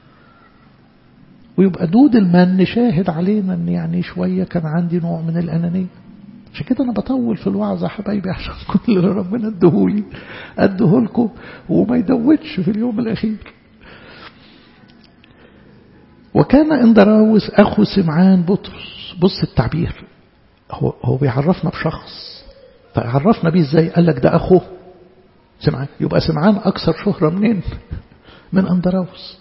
ويبقى دود المن شاهد علينا ان يعني شوية كان عندي نوع من الأنانية عشان كده أنا بطول في الوعظة حبايبي عشان كل اللي ربنا ادهولي ادهولكم وما يدودش في اليوم الأخير وكان اندراوس أخو سمعان بطرس بص التعبير هو, هو بيعرفنا بشخص فعرفنا بيه ازاي قال لك ده أخوه سمعان يبقى سمعان أكثر شهرة منين من اندراوس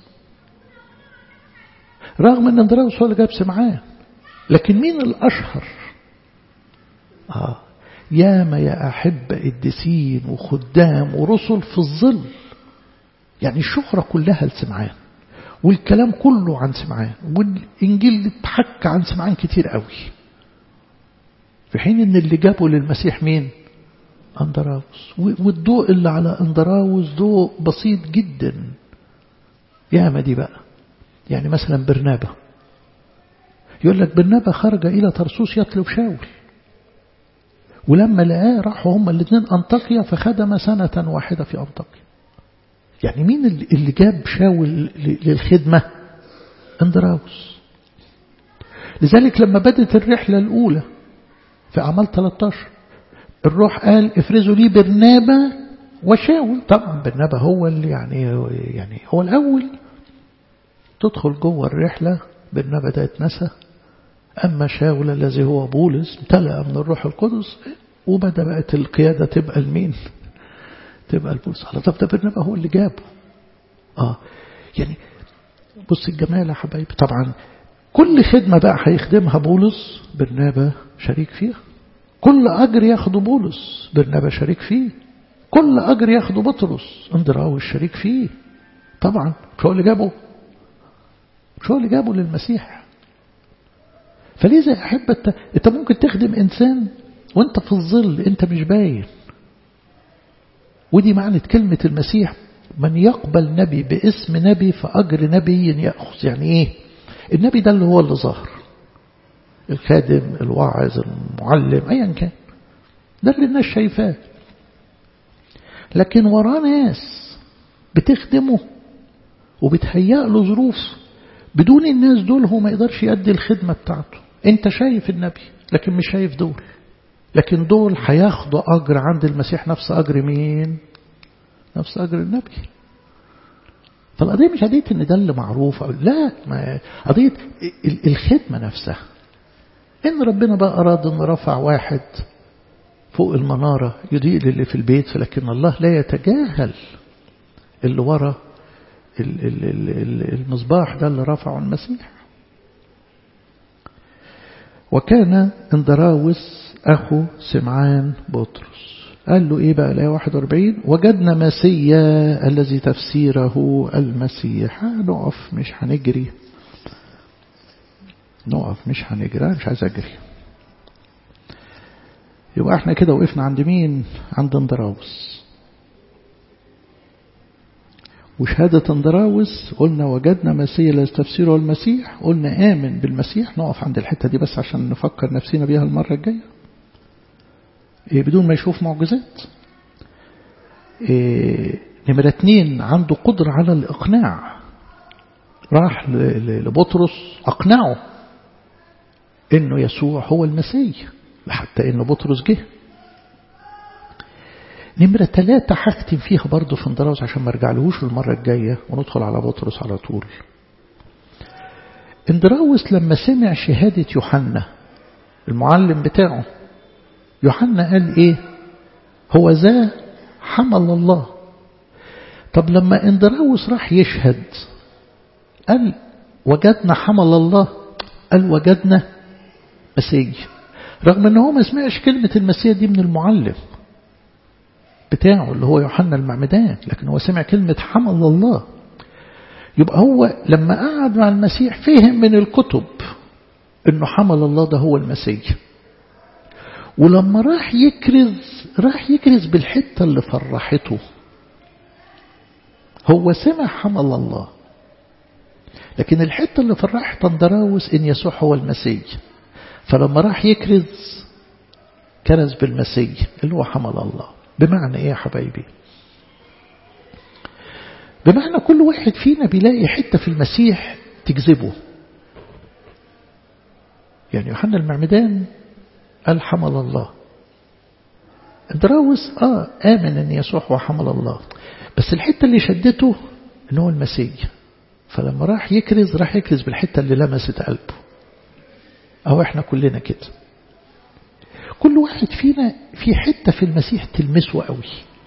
رغم ان اندراوس هو اللي جاب سمعان لكن مين الأشهر آه ياما يا أحبة قديسين وخدام ورسل في الظل يعني الشهرة كلها لسمعان والكلام كله عن سمعان والإنجيل اتحكى عن سمعان كتير قوي في حين ان اللي جابه للمسيح مين اندراوس والضوء اللي على اندراوس ضوء بسيط جدا ياما دي بقى يعني مثلا برنابة يقول لك برنابة خرج إلى ترسوس يطلب شاول ولما لقاه راحوا هما الاثنين أنطاكيا فخدم سنة واحدة في أنطاكيا يعني مين اللي جاب شاول للخدمة اندراوس لذلك لما بدت الرحلة الأولى في أعمال 13 الروح قال افرزوا لي برنابة وشاول طبعا برنابة هو اللي يعني يعني هو الأول تدخل جوه الرحلة برنابة ده اتنسى أما شاول الذي هو بولس امتلأ من الروح القدس وبدأ بقت القيادة تبقى لمين تبقى البولس على طب ده برنابة هو اللي جابه آه يعني بص الجمال يا حبايبي طبعا كل خدمة بقى هيخدمها بولس برنابة شريك فيها كل أجر ياخده بولس برنابة شريك فيه كل أجر ياخده بطرس اندراوس شريك فيه طبعا مش هو اللي جابه مش هو اللي جابه للمسيح فلذا يا أحب انت, انت ممكن تخدم إنسان وانت في الظل انت مش باين ودي معنى كلمة المسيح من يقبل نبي باسم نبي فأجر نبي يأخذ يعني ايه النبي ده اللي هو اللي ظهر الخادم الواعظ المعلم أيا كان ده اللي الناس شايفاه لكن وراه ناس بتخدمه وبتهيأ له ظروف بدون الناس دول هو ما يقدرش يؤدي الخدمة بتاعته انت شايف النبي لكن مش شايف دول لكن دول هياخدوا أجر عند المسيح نفس أجر مين نفس أجر النبي فالقضية مش قضية ان ده اللي معروف أو لا ما قضية الخدمة نفسها ان ربنا بقى أراد ان رفع واحد فوق المنارة يضيء للي في البيت لكن الله لا يتجاهل اللي ورا المصباح ده اللي رفعه المسيح وكان اندراوس أخو سمعان بطرس قال له إيه بقى الآية 41 وجدنا مسيا الذي تفسيره المسيح نقف مش هنجري نقف مش هنجري مش عايز أجري يبقى احنا كده وقفنا عند مين عند اندراوس وشهادة اندراوس قلنا وجدنا مسيح لا تفسيره المسيح قلنا آمن بالمسيح نقف عند الحتة دي بس عشان نفكر نفسنا بيها المرة الجاية إيه بدون ما يشوف معجزات إيه نمرة اتنين عنده قدرة على الإقناع راح لبطرس أقنعه إنه يسوع هو المسيح حتى إنه بطرس جه نمرة ثلاثة هختم فيها برضه في اندراوس عشان ما ارجعلهوش المرة الجاية وندخل على بطرس على طول اندراوس لما سمع شهادة يوحنا المعلم بتاعه يوحنا قال ايه هو ذا حمل الله طب لما اندراوس راح يشهد قال وجدنا حمل الله قال وجدنا مسيح رغم ان هو ما سمعش كلمة المسيح دي من المعلم بتاعه اللي هو يوحنا المعمدان لكن هو سمع كلمة حمل الله يبقى هو لما قعد مع المسيح فهم من الكتب انه حمل الله ده هو المسيح ولما راح يكرز راح يكرز بالحتة اللي فرحته هو سمع حمل الله لكن الحتة اللي فرحت اندراوس ان يسوع هو المسيح فلما راح يكرز كرز بالمسيح اللي هو حمل الله بمعنى ايه يا حبايبي بمعنى كل واحد فينا بيلاقي حتة في المسيح تجذبه يعني يوحنا المعمدان قال حمل الله اندراوس اه آمن ان يسوع هو حمل الله بس الحتة اللي شدته ان هو المسيح فلما راح يكرز راح يكرز بالحتة اللي لمست قلبه او احنا كلنا كده كل واحد فينا في حتة في المسيح تلمسه قوي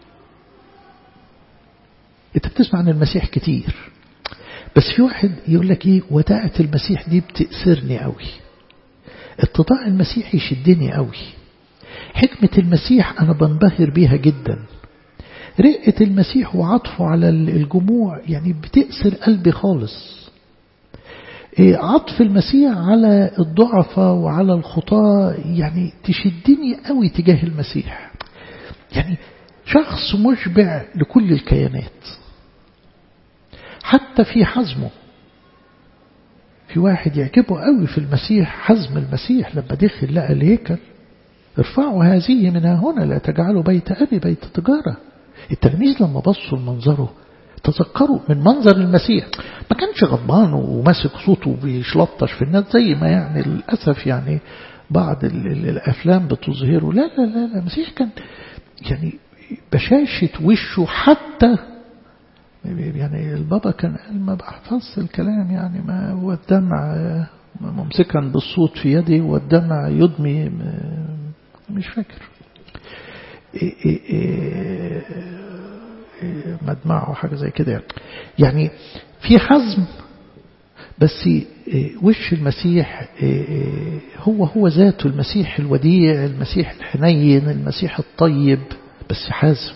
انت بتسمع عن المسيح كتير بس في واحد يقول لك ايه وداعة المسيح دي بتأثرني قوي اتضاع المسيح يشدني قوي حكمة المسيح أنا بنبهر بيها جدا رقة المسيح وعطفه على الجموع يعني بتأثر قلبي خالص عطف المسيح على الضعفاء وعلى الخطاة يعني تشدني قوي تجاه المسيح يعني شخص مشبع لكل الكيانات حتى في حزمه في واحد يعجبه قوي في المسيح حزم المسيح لما دخل لقى الهيكل ارفعوا هذه من هنا لا تجعلوا بيت أبي بيت تجارة التلاميذ لما بصوا لمنظره تذكروا من منظر المسيح ما كانش غضبان وماسك صوته بيشلطش في الناس زي ما يعني للأسف يعني بعض الأفلام بتظهره لا لا لا لا المسيح كان يعني بشاشة وشه حتى يعني البابا كان قال ما بحفظش الكلام يعني ما هو الدمع ممسكا بالصوت في يدي والدمع يدمي مش فاكر إيه إيه إيه مدمعه حاجة زي كده يعني. يعني في حزم بس وش المسيح هو هو ذاته المسيح الوديع المسيح الحنين المسيح الطيب بس حازم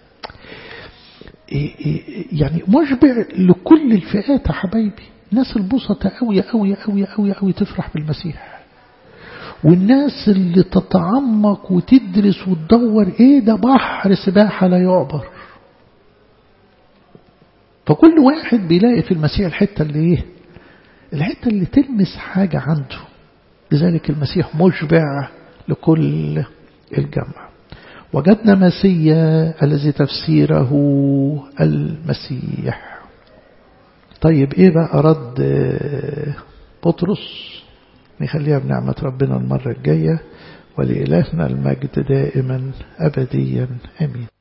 يعني مشبع لكل الفئات يا حبايبي الناس البسطة قوي قوي قوي قوي قوي تفرح بالمسيح والناس اللي تتعمق وتدرس وتدور ايه ده بحر سباحة لا يعبر فكل واحد بيلاقي في المسيح الحتة اللي ايه الحتة اللي تلمس حاجة عنده لذلك المسيح مشبع لكل الجمع وجدنا مسيا الذي تفسيره المسيح طيب ايه بقى رد بطرس نخليها بنعمة ربنا المرة الجاية ولإلهنا المجد دائما أبديا أمين